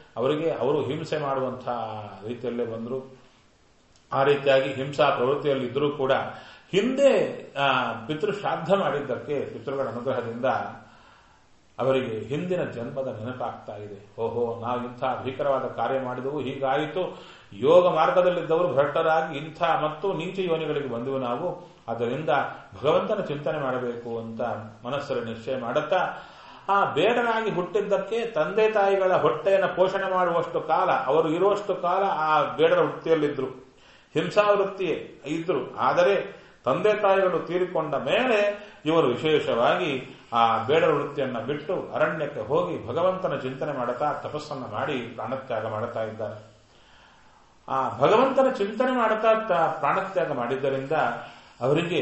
ಅವರಿಗೆ ಅವರು ಹಿಂಸೆ ಮಾಡುವಂತಹ ರೀತಿಯಲ್ಲೇ ಬಂದರು ಆ ರೀತಿಯಾಗಿ ಹಿಂಸಾ ಪ್ರವೃತ್ತಿಯಲ್ಲಿ ಇದ್ರೂ ಕೂಡ ಹಿಂದೆ ಪಿತೃ ಶ್ರಾದ್ದ ಮಾಡಿದ್ದಕ್ಕೆ ಪಿತೃಗಳ ಅನುಗ್ರಹದಿಂದ ಅವರಿಗೆ ಹಿಂದಿನ ಜನ್ಮದ ನೆನಪಾಗ್ತಾ ಇದೆ ಓಹೋ ನಾವು ಇಂಥ ಭೀಕರವಾದ ಕಾರ್ಯ ಮಾಡಿದವು ಹೀಗಾಯಿತು ಯೋಗ ಮಾರ್ಗದಲ್ಲಿದ್ದವರು ಭ್ರಷ್ಟರಾಗಿ ಇಂಥ ಮತ್ತು ನೀಚ ಯೋನಿಗಳಿಗೆ ಬಂದವು ನಾವು ಅದರಿಂದ ಭಗವಂತನ ಚಿಂತನೆ ಮಾಡಬೇಕು ಅಂತ ಮನಸ್ಸಲ್ಲಿ ನಿಶ್ಚಯ ಮಾಡುತ್ತಾ ಆ ಬೇಡನಾಗಿ ಹುಟ್ಟಿದ್ದಕ್ಕೆ ತಂದೆ ತಾಯಿಗಳ ಹೊಟ್ಟೆಯನ್ನು ಪೋಷಣೆ ಮಾಡುವಷ್ಟು ಕಾಲ ಅವರು ಇರುವಷ್ಟು ಕಾಲ ಆ ಬೇಡರ ವೃತ್ತಿಯಲ್ಲಿದ್ದರು ಹಿಂಸಾವೃತ್ತಿಯೇ ಇದ್ರು ಆದರೆ ತಂದೆ ತಾಯಿಗಳು ತೀರಿಕೊಂಡ ಮೇಲೆ ಇವರು ವಿಶೇಷವಾಗಿ ಆ ಬೇಡರ ವೃತ್ತಿಯನ್ನ ಬಿಟ್ಟು ಅರಣ್ಯಕ್ಕೆ ಹೋಗಿ ಭಗವಂತನ ಚಿಂತನೆ ಮಾಡುತ್ತಾ ತಪಸ್ಸನ್ನ ಮಾಡಿ ಪ್ರಾಣತ್ಯಾಗ ಮಾಡುತ್ತಾ ಇದ್ದಾರೆ ಆ ಭಗವಂತನ ಚಿಂತನೆ ಮಾಡುತ್ತಾ ಪ್ರಾಣತ್ಯಾಗ ಮಾಡಿದ್ದರಿಂದ ಅವರಿಗೆ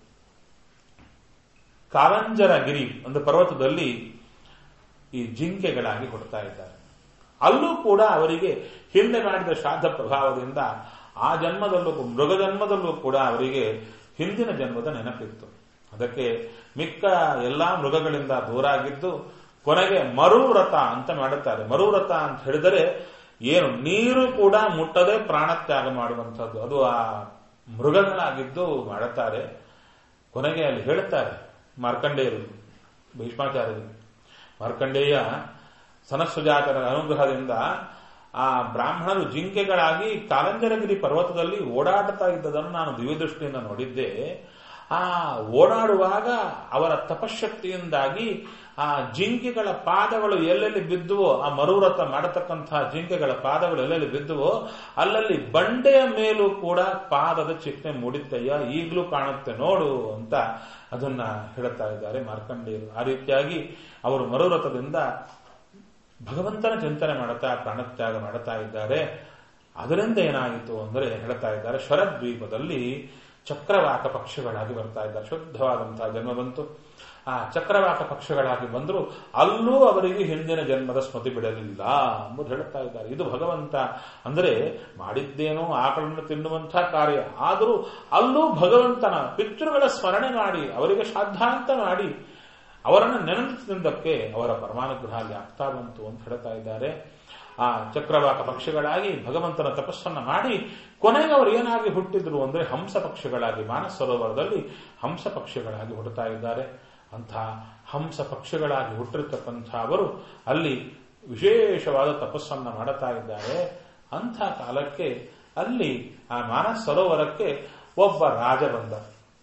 ಕಾಲಂಜರಗಿರಿ ಒಂದು ಪರ್ವತದಲ್ಲಿ ಈ ಜಿಂಕೆಗಳಾಗಿ ಹುಡ್ತಾ ಇದ್ದಾರೆ ಅಲ್ಲೂ ಕೂಡ ಅವರಿಗೆ ಹಿಂದೆ ಮಾಡಿದ ಶ್ರಾದ್ದ ಪ್ರಭಾವದಿಂದ ಆ ಜನ್ಮದಲ್ಲೂ ಮೃಗ ಜನ್ಮದಲ್ಲೂ ಕೂಡ ಅವರಿಗೆ ಹಿಂದಿನ ಜನ್ಮದ ನೆನಪಿತ್ತು ಅದಕ್ಕೆ ಮಿಕ್ಕ ಎಲ್ಲಾ ಮೃಗಗಳಿಂದ ದೂರ ಆಗಿದ್ದು ಕೊನೆಗೆ ಮರುವ್ರತ ಅಂತ ಮಾಡುತ್ತಾರೆ ಮರುವ್ರತ ಅಂತ ಹೇಳಿದರೆ ಏನು ನೀರು ಕೂಡ ಮುಟ್ಟದೆ ಪ್ರಾಣತ್ಯಾಗ ಮಾಡುವಂಥದ್ದು ಅದು ಆ ಮೃಗಗಳಾಗಿದ್ದು ಮಾಡುತ್ತಾರೆ ಕೊನೆಗೆ ಅಲ್ಲಿ ಹೇಳುತ್ತಾರೆ ಮಾರ್ಕಂಡೇಯರು ಭೀಷ್ಮಾಚಾರ್ಯರು ಮಾರ್ಕಂಡೇಯ ಸನಸ್ಸುಜಾತರ ಅನುಗ್ರಹದಿಂದ ಆ ಬ್ರಾಹ್ಮಣರು ಜಿಂಕೆಗಳಾಗಿ ಕಾಲಂಜರಗಿರಿ ಪರ್ವತದಲ್ಲಿ ಓಡಾಡ್ತಾ ಇದ್ದದನ್ನು ನಾನು ದಿವ್ಯದೃಷ್ಟಿಯಿಂದ ನೋಡಿದ್ದೆ ಆ ಓಡಾಡುವಾಗ ಅವರ ತಪಶಕ್ತಿಯಿಂದಾಗಿ ಆ ಜಿಂಕೆಗಳ ಪಾದಗಳು ಎಲ್ಲೆಲ್ಲಿ ಬಿದ್ದುವೋ ಆ ಮರುವ್ರತ ಮಾಡತಕ್ಕಂತಹ ಜಿಂಕೆಗಳ ಪಾದಗಳು ಎಲ್ಲೆಲ್ಲಿ ಬಿದ್ದುವೋ ಅಲ್ಲಲ್ಲಿ ಬಂಡೆಯ ಮೇಲೂ ಕೂಡ ಪಾದದ ಚಿಹ್ನೆ ಮೂಡಿದ್ದಯ್ಯ ಈಗಲೂ ಕಾಣುತ್ತೆ ನೋಡು ಅಂತ ಅದನ್ನ ಹೇಳುತ್ತಾ ಇದ್ದಾರೆ ಮಾರ್ಕಂಡೇಯರು ಆ ರೀತಿಯಾಗಿ ಅವರು ಮರುವ್ರತದಿಂದ ಭಗವಂತನ ಚಿಂತನೆ ಮಾಡುತ್ತಾ ಪ್ರಾಣತ್ಯಾಗ ಮಾಡುತ್ತಾ ಇದ್ದಾರೆ ಅದರಿಂದ ಏನಾಯಿತು ಅಂದರೆ ಹೇಳ್ತಾ ಇದ್ದಾರೆ ಶರದ್ವೀಪದಲ್ಲಿ ಚಕ್ರವಾಕ ಪಕ್ಷಿಗಳಾಗಿ ಬರ್ತಾ ಇದ್ದಾರೆ ಶುದ್ಧವಾದಂತಹ ಜನ್ಮ ಬಂತು ಆ ಚಕ್ರವಾಕ ಪಕ್ಷಿಗಳಾಗಿ ಬಂದರೂ ಅಲ್ಲೂ ಅವರಿಗೆ ಹಿಂದಿನ ಜನ್ಮದ ಸ್ಮೃತಿ ಬಿಡಲಿಲ್ಲ ಎಂಬುದು ಹೇಳುತ್ತಾ ಇದ್ದಾರೆ ಇದು ಭಗವಂತ ಅಂದರೆ ಮಾಡಿದ್ದೇನೋ ಆಕಳನ್ನು ತಿನ್ನುವಂತಹ ಕಾರ್ಯ ಆದರೂ ಅಲ್ಲೂ ಭಗವಂತನ ಪಿತೃಗಳ ಸ್ಮರಣೆ ಮಾಡಿ ಅವರಿಗೆ ಶ್ರಾದ್ದಾಂತ ಮಾಡಿ ಅವರನ್ನು ನೆನೆಸಿದ್ದಕ್ಕೆ ಅವರ ಪರಮಾನುಗ್ರಹ ಅಲ್ಲಿ ಆಗ್ತಾ ಬಂತು ಅಂತ ಹೇಳ್ತಾ ಇದ್ದಾರೆ ಆ ಚಕ್ರವಾಕ ಪಕ್ಷಿಗಳಾಗಿ ಭಗವಂತನ ತಪಸ್ಸನ್ನ ಮಾಡಿ ಕೊನೆಗೆ ಅವರು ಏನಾಗಿ ಹುಟ್ಟಿದ್ರು ಅಂದ್ರೆ ಹಂಸ ಪಕ್ಷಿಗಳಾಗಿ ಮಾನಸ ಸರೋವರದಲ್ಲಿ ಹಂಸ ಪಕ್ಷಿಗಳಾಗಿ ಹುಟ್ಟುತ್ತಾ ಇದ್ದಾರೆ ಅಂಥ ಹಂಸ ಪಕ್ಷಿಗಳಾಗಿ ಹುಟ್ಟಿರ್ತಕ್ಕಂಥ ಅವರು ಅಲ್ಲಿ ವಿಶೇಷವಾದ ತಪಸ್ಸನ್ನ ಮಾಡುತ್ತಾ ಇದ್ದಾರೆ ಅಂಥ ಕಾಲಕ್ಕೆ ಅಲ್ಲಿ ಆ ಮಾನಸ ಸರೋವರಕ್ಕೆ ಒಬ್ಬ ರಾಜ ಬಂದ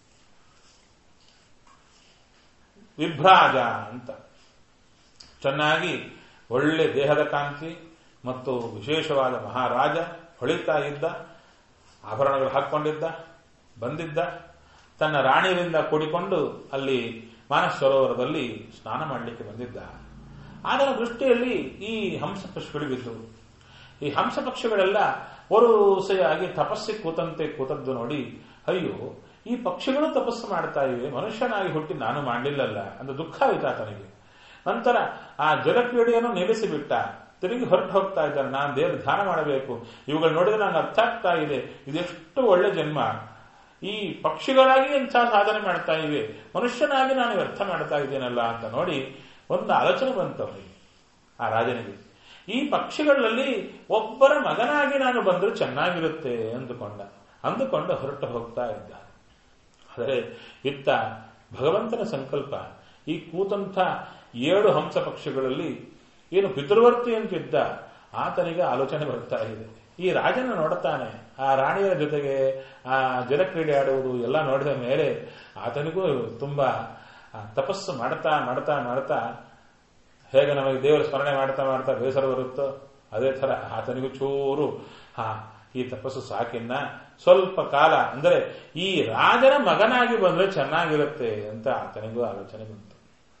ವಿಭ್ರಾಜ ಅಂತ ಚೆನ್ನಾಗಿ ಒಳ್ಳೆ ದೇಹದ ಕಾಂತಿ ಮತ್ತು ವಿಶೇಷವಾದ ಮಹಾರಾಜ ಹೊಳಿತಾ ಇದ್ದ ಆಭರಣಗಳು ಹಾಕೊಂಡಿದ್ದ ಬಂದಿದ್ದ ತನ್ನ ರಾಣಿಯರಿಂದ ಕೂಡಿಕೊಂಡು ಅಲ್ಲಿ ಮಾನಸ ಸರೋವರದಲ್ಲಿ ಸ್ನಾನ ಮಾಡಲಿಕ್ಕೆ ಬಂದಿದ್ದ ಅದರ ದೃಷ್ಟಿಯಲ್ಲಿ ಈ ಹಂಸ ಪಕ್ಷಿಗಳು ಬಿದ್ದವು ಈ ಹಂಸ ಪಕ್ಷಿಗಳೆಲ್ಲ ವರುಸೆಯಾಗಿ ತಪಸ್ಸಿಗೆ ಕೂತಂತೆ ಕೂತದ್ದು ನೋಡಿ ಅಯ್ಯೋ ಈ ಪಕ್ಷಿಗಳು ತಪಸ್ಸು ಮಾಡ್ತಾ ಇವೆ ಮನುಷ್ಯನಾಗಿ ಹುಟ್ಟಿ ನಾನು ಮಾಡಲಿಲ್ಲಲ್ಲ ಅಂತ ದುಃಖ ಆಯ್ತು ಆತನಿಗೆ ನಂತರ ಆ ಜಲಕ್ರೀಡೆಯನ್ನು ನಿಲ್ಲಿಸಿಬಿಟ್ಟ ತಿರುಗಿ ಹೊರಟು ಹೋಗ್ತಾ ಇದ್ದಾನೆ ನಾನು ದೇವ್ರ ಧ್ಯಾನ ಮಾಡಬೇಕು ಇವುಗಳು ನೋಡಿದ್ರೆ ನಂಗೆ ಅರ್ಥ ಆಗ್ತಾ ಇದೆ ಇದೆಷ್ಟು ಒಳ್ಳೆ ಜನ್ಮ ಈ ಪಕ್ಷಿಗಳಾಗಿ ಇಂಥ ಸಾಧನೆ ಮಾಡ್ತಾ ಇವೆ ಮನುಷ್ಯನಾಗಿ ನಾನು ವ್ಯರ್ಥ ಮಾಡ್ತಾ ಇದ್ದೇನಲ್ಲ ಅಂತ ನೋಡಿ ಒಂದು ಆಲೋಚನೆ ಬಂತು ಅವನಿಗೆ ಆ ರಾಜನಿಗೆ ಈ ಪಕ್ಷಿಗಳಲ್ಲಿ ಒಬ್ಬರ ಮಗನಾಗಿ ನಾನು ಬಂದರೂ ಚೆನ್ನಾಗಿರುತ್ತೆ ಅಂದುಕೊಂಡ ಅಂದುಕೊಂಡು ಹೊರಟು ಹೋಗ್ತಾ ಇದ್ದ ಆದರೆ ಇತ್ತ ಭಗವಂತನ ಸಂಕಲ್ಪ ಈ ಕೂತಂಥ ಏಳು ಹಂಸ ಪಕ್ಷಿಗಳಲ್ಲಿ ಏನು ಪಿತೃವರ್ತಿ ಅಂತಿದ್ದ ಆತನಿಗೆ ಆಲೋಚನೆ ಬರ್ತಾ ಇದೆ ಈ ರಾಜನ ನೋಡುತ್ತಾನೆ ಆ ರಾಣಿಯರ ಜೊತೆಗೆ ಆ ಜಲಕ್ರೀಡೆ ಆಡುವುದು ಎಲ್ಲ ನೋಡಿದ ಮೇಲೆ ಆತನಿಗೂ ತುಂಬಾ ತಪಸ್ಸು ಮಾಡ್ತಾ ಮಾಡ್ತಾ ಮಾಡ್ತಾ ಹೇಗೆ ನಮಗೆ ದೇವರ ಸ್ಮರಣೆ ಮಾಡ್ತಾ ಮಾಡ್ತಾ ಬೇಸರ ಬರುತ್ತೋ ಅದೇ ತರ ಆತನಿಗೂ ಚೂರು ಹಾ ಈ ತಪಸ್ಸು ಸಾಕಿನ್ನ ಸ್ವಲ್ಪ ಕಾಲ ಅಂದರೆ ಈ ರಾಜನ ಮಗನಾಗಿ ಬಂದ್ರೆ ಚೆನ್ನಾಗಿರುತ್ತೆ ಅಂತ ಆತನಿಗೂ ಆಲೋಚನೆ ಬಂತು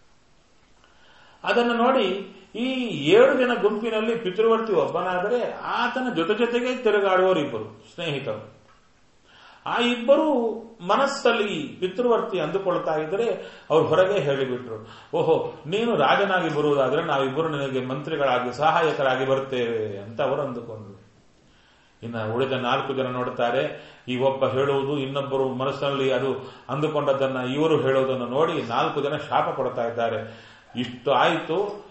ಅದನ್ನು ನೋಡಿ ಈ ಏಳು ಜನ ಗುಂಪಿನಲ್ಲಿ ಪಿತೃವರ್ತಿ ಒಬ್ಬನಾದರೆ ಆತನ ಜೊತೆ ಜೊತೆಗೆ ತಿರುಗಾಡುವವರು ಇಬ್ಬರು ಸ್ನೇಹಿತರು ಆ ಇಬ್ಬರು ಮನಸ್ಸಲ್ಲಿ ಪಿತೃವರ್ತಿ ಅಂದುಕೊಳ್ತಾ ಇದ್ದರೆ ಅವ್ರು ಹೊರಗೆ ಹೇಳಿಬಿಟ್ರು ಓಹೋ ನೀನು ರಾಜನಾಗಿ ಬರುವುದಾದ್ರೆ ನಾವಿಬ್ಬರು ನಿನಗೆ ಮಂತ್ರಿಗಳಾಗಿ ಸಹಾಯಕರಾಗಿ ಬರ್ತೇವೆ ಅಂತ ಅವರು ಅಂದುಕೊಂಡ್ರು ಇನ್ನು ಉಳಿದ ನಾಲ್ಕು ಜನ ನೋಡುತ್ತಾರೆ ಈ ಒಬ್ಬ ಹೇಳುವುದು ಇನ್ನೊಬ್ಬರು ಮನಸ್ಸಿನಲ್ಲಿ ಅದು ಅಂದುಕೊಂಡದ್ದನ್ನ ಇವರು ಹೇಳುವುದನ್ನು ನೋಡಿ ನಾಲ್ಕು ಜನ ಶಾಪ ಕೊಡ್ತಾ ಇದ್ದಾರೆ ಇಷ್ಟು ಆಯಿತು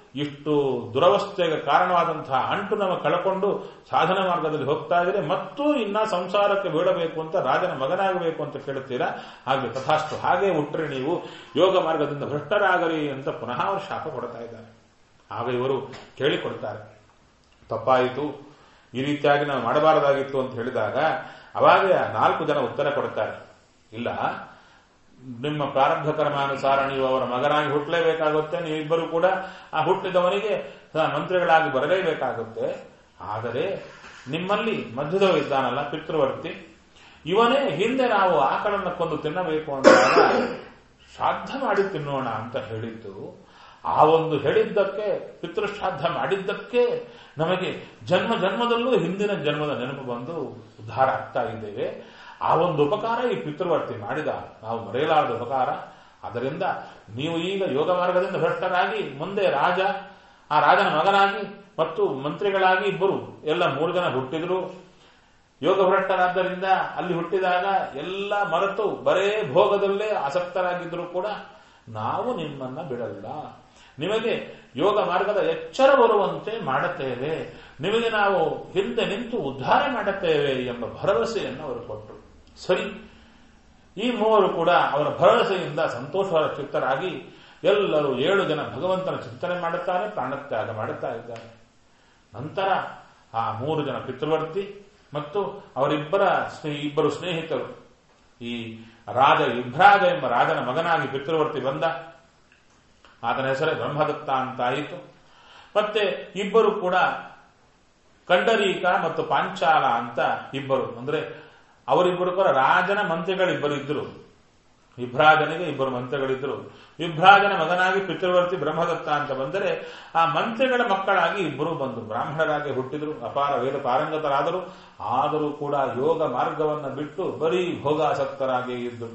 ಇಷ್ಟು ದುರವಸ್ಥೆಗೆ ಕಾರಣವಾದಂತಹ ಅಂಟು ನಮ್ಮ ಕಳ್ಕೊಂಡು ಸಾಧನ ಮಾರ್ಗದಲ್ಲಿ ಹೋಗ್ತಾ ಇದ್ರೆ ಮತ್ತು ಇನ್ನ ಸಂಸಾರಕ್ಕೆ ಬೀಳಬೇಕು ಅಂತ ರಾಜನ ಮಗನಾಗಬೇಕು ಅಂತ ಕೇಳುತ್ತೀರಾ ಹಾಗೆ ತಥಾಸ್ತು ಹಾಗೆ ಹುಟ್ಟ್ರೆ ನೀವು ಯೋಗ ಮಾರ್ಗದಿಂದ ಭ್ರಷ್ಟರಾಗರಿ ಅಂತ ಪುನಃ ಅವರು ಶಾಪ ಕೊಡ್ತಾ ಇದ್ದಾರೆ ಆಗ ಇವರು ಕೇಳಿಕೊಡ್ತಾರೆ ತಪ್ಪಾಯಿತು ಈ ರೀತಿಯಾಗಿ ನಾವು ಮಾಡಬಾರದಾಗಿತ್ತು ಅಂತ ಹೇಳಿದಾಗ ಅವಾಗ ನಾಲ್ಕು ಜನ ಉತ್ತರ ಕೊಡ್ತಾರೆ ಇಲ್ಲ ನಿಮ್ಮ ಪ್ರಾರಬ್ಧ ಕರ್ಮಾನುಸಾರ ನೀವು ಅವರ ಮಗನಾಗಿ ಹುಟ್ಟಲೇಬೇಕಾಗುತ್ತೆ ನೀವಿಬ್ಬರು ಕೂಡ ಆ ಹುಟ್ಟಿದವನಿಗೆ ಮಂತ್ರಿಗಳಾಗಿ ಬರಲೇಬೇಕಾಗುತ್ತೆ ಆದರೆ ನಿಮ್ಮಲ್ಲಿ ಮಧ್ಯದವ ಇದ್ದಾನಲ್ಲ ಪಿತೃವರ್ತಿ ಇವನೇ ಹಿಂದೆ ನಾವು ಆಕಳನ್ನು ಕೊಂದು ತಿನ್ನಬೇಕು ಅಂದಾಗ ಶ್ರಾದ್ದ ಮಾಡಿ ತಿನ್ನೋಣ ಅಂತ ಹೇಳಿದ್ದು ಆ ಒಂದು ಹೇಳಿದ್ದಕ್ಕೆ ಪಿತೃಶ್ರಾದ್ದ ಮಾಡಿದ್ದಕ್ಕೆ ನಮಗೆ ಜನ್ಮ ಜನ್ಮದಲ್ಲೂ ಹಿಂದಿನ ಜನ್ಮದ ನೆನಪು ಬಂದು ಉದ್ಧಾರ ಆಗ್ತಾ ಇದ್ದೇವೆ ಆ ಒಂದು ಉಪಕಾರ ಈ ಪಿತೃವರ್ತಿ ಮಾಡಿದ ನಾವು ಮರೆಯಲಾರದ ಉಪಕಾರ ಅದರಿಂದ ನೀವು ಈಗ ಯೋಗ ಮಾರ್ಗದಿಂದ ಭ್ರಷ್ಟರಾಗಿ ಮುಂದೆ ರಾಜ ಆ ರಾಜನ ಮಗನಾಗಿ ಮತ್ತು ಮಂತ್ರಿಗಳಾಗಿ ಇಬ್ಬರು ಎಲ್ಲ ಮೂರು ಜನ ಹುಟ್ಟಿದ್ರು ಯೋಗ ಭ್ರಷ್ಟರಾದ್ದರಿಂದ ಅಲ್ಲಿ ಹುಟ್ಟಿದಾಗ ಎಲ್ಲ ಮರೆತು ಬರೇ ಭೋಗದಲ್ಲೇ ಆಸಕ್ತರಾಗಿದ್ರು ಕೂಡ ನಾವು ನಿಮ್ಮನ್ನ ಬಿಡಲ್ಲ ನಿಮಗೆ ಯೋಗ ಮಾರ್ಗದ ಎಚ್ಚರ ಬರುವಂತೆ ಮಾಡುತ್ತೇವೆ ನಿಮಗೆ ನಾವು ಹಿಂದೆ ನಿಂತು ಉದ್ಧಾರ ಮಾಡುತ್ತೇವೆ ಎಂಬ ಭರವಸೆಯನ್ನು ಅವರು ಕೊಟ್ಟರು ಸರಿ ಈ ಮೂವರು ಕೂಡ ಅವರ ಭರವಸೆಯಿಂದ ಸಂತೋಷವಾದ ಚಿತ್ತರಾಗಿ ಎಲ್ಲರೂ ಏಳು ಜನ ಭಗವಂತನ ಚಿಂತನೆ ಮಾಡುತ್ತಾರೆ ಪ್ರಾಣತ್ಯಾಗ ಮಾಡುತ್ತಾ ಇದ್ದಾರೆ ನಂತರ ಆ ಮೂರು ಜನ ಪಿತೃವರ್ತಿ ಮತ್ತು ಅವರಿಬ್ಬರ ಇಬ್ಬರು ಸ್ನೇಹಿತರು ಈ ರಾಜ ಇಭ್ರಾಜ ಎಂಬ ರಾಜನ ಮಗನಾಗಿ ಪಿತೃವರ್ತಿ ಬಂದ ಆತನ ಹೆಸರೇ ಬ್ರಹ್ಮದತ್ತ ಅಂತಾಯಿತು ಮತ್ತೆ ಇಬ್ಬರು ಕೂಡ ಕಂಡರೀಕ ಮತ್ತು ಪಾಂಚಾಲ ಅಂತ ಇಬ್ಬರು ಅಂದ್ರೆ ಅವರಿಬ್ಬರು ಕೂಡ ರಾಜನ ಮಂತ್ರಿಗಳಿಬ್ಬರು ಇದ್ರು ವಿಭ್ರಾಜನಿಗೆ ಇಬ್ಬರು ಮಂತ್ರಿಗಳಿದ್ರು ವಿಭ್ರಾಜನ ಮಗನಾಗಿ ಪಿತೃವರ್ತಿ ಬ್ರಹ್ಮದತ್ತ ಅಂತ ಬಂದರೆ ಆ ಮಂತ್ರಿಗಳ ಮಕ್ಕಳಾಗಿ ಇಬ್ಬರು ಬಂದು ಬ್ರಾಹ್ಮಣರಾಗಿ ಹುಟ್ಟಿದ್ರು ಅಪಾರ ವೇದ ಪಾರಂಗತರಾದರು ಆದರೂ ಕೂಡ ಯೋಗ ಮಾರ್ಗವನ್ನು ಬಿಟ್ಟು ಬರೀ ಭೋಗಾಸಕ್ತರಾಗಿ ಇದ್ದರು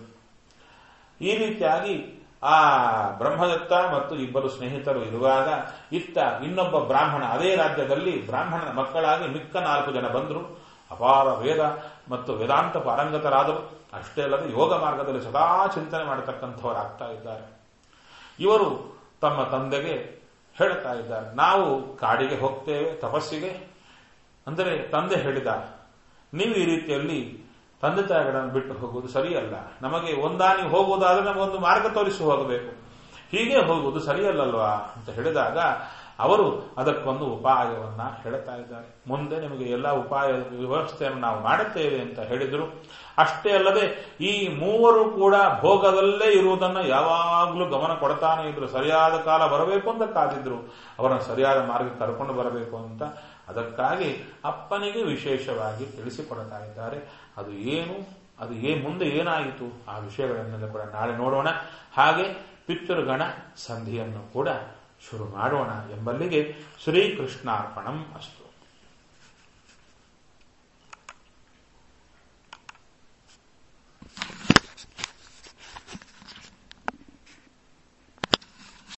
ಈ ರೀತಿಯಾಗಿ ಆ ಬ್ರಹ್ಮದತ್ತ ಮತ್ತು ಇಬ್ಬರು ಸ್ನೇಹಿತರು ಇರುವಾಗ ಇತ್ತ ಇನ್ನೊಬ್ಬ ಬ್ರಾಹ್ಮಣ ಅದೇ ರಾಜ್ಯದಲ್ಲಿ ಬ್ರಾಹ್ಮಣನ ಮಕ್ಕಳಾಗಿ ಮಿಕ್ಕ ನಾಲ್ಕು ಜನ ಬಂದರು ಅಪಾರ ವೇದ ಮತ್ತು ವೇದಾಂತ ಪಾರಂಗತರಾದರು ಅಷ್ಟೇ ಅಲ್ಲದೆ ಯೋಗ ಮಾರ್ಗದಲ್ಲಿ ಸದಾ ಚಿಂತನೆ ಮಾಡತಕ್ಕಂಥವರಾಗ್ತಾ ಇದ್ದಾರೆ ಇವರು ತಮ್ಮ ತಂದೆಗೆ ಹೇಳ್ತಾ ಇದ್ದಾರೆ ನಾವು ಕಾಡಿಗೆ ಹೋಗ್ತೇವೆ ತಪಸ್ಸಿಗೆ ಅಂದರೆ ತಂದೆ ಹೇಳಿದ ನೀವು ಈ ರೀತಿಯಲ್ಲಿ ತಂದೆ ತಾಯಿಗಳನ್ನು ಬಿಟ್ಟು ಹೋಗುವುದು ಸರಿಯಲ್ಲ ನಮಗೆ ಒಂದಾನಿ ಹೋಗುವುದಾದ್ರೆ ನಮಗೊಂದು ಮಾರ್ಗ ತೋರಿಸಿ ಹೋಗಬೇಕು ಹೀಗೆ ಹೋಗುವುದು ಸರಿಯಲ್ಲಲ್ವಾ ಅಂತ ಹೇಳಿದಾಗ ಅವರು ಅದಕ್ಕೊಂದು ಉಪಾಯವನ್ನ ಹೇಳ್ತಾ ಇದ್ದಾರೆ ಮುಂದೆ ನಿಮಗೆ ಎಲ್ಲ ಉಪಾಯ ವ್ಯವಸ್ಥೆಯನ್ನು ನಾವು ಮಾಡುತ್ತೇವೆ ಅಂತ ಹೇಳಿದರು ಅಷ್ಟೇ ಅಲ್ಲದೆ ಈ ಮೂವರು ಕೂಡ ಭೋಗದಲ್ಲೇ ಇರುವುದನ್ನು ಯಾವಾಗಲೂ ಗಮನ ಕೊಡ್ತಾನೆ ಇದ್ರು ಸರಿಯಾದ ಕಾಲ ಬರಬೇಕು ಅಂತ ಕಾದಿದ್ರು ಅವರನ್ನು ಸರಿಯಾದ ಮಾರ್ಗ ಕರ್ಕೊಂಡು ಬರಬೇಕು ಅಂತ ಅದಕ್ಕಾಗಿ ಅಪ್ಪನಿಗೆ ವಿಶೇಷವಾಗಿ ತಿಳಿಸಿಕೊಡ್ತಾ ಇದ್ದಾರೆ ಅದು ಏನು ಅದು ಏ ಮುಂದೆ ಏನಾಯಿತು ಆ ವಿಷಯಗಳನ್ನೆಲ್ಲ ಕೂಡ ನಾಳೆ ನೋಡೋಣ ಹಾಗೆ ಪಿತೃಗಣ ಸಂಧಿಯನ್ನು ಕೂಡ ಶುರು ಮಾಡೋಣ ಎಂಬಲ್ಲಿಗೆ ಶ್ರೀಕೃಷ್ಣಾರ್ಪಣಂ ಅಸ್ತು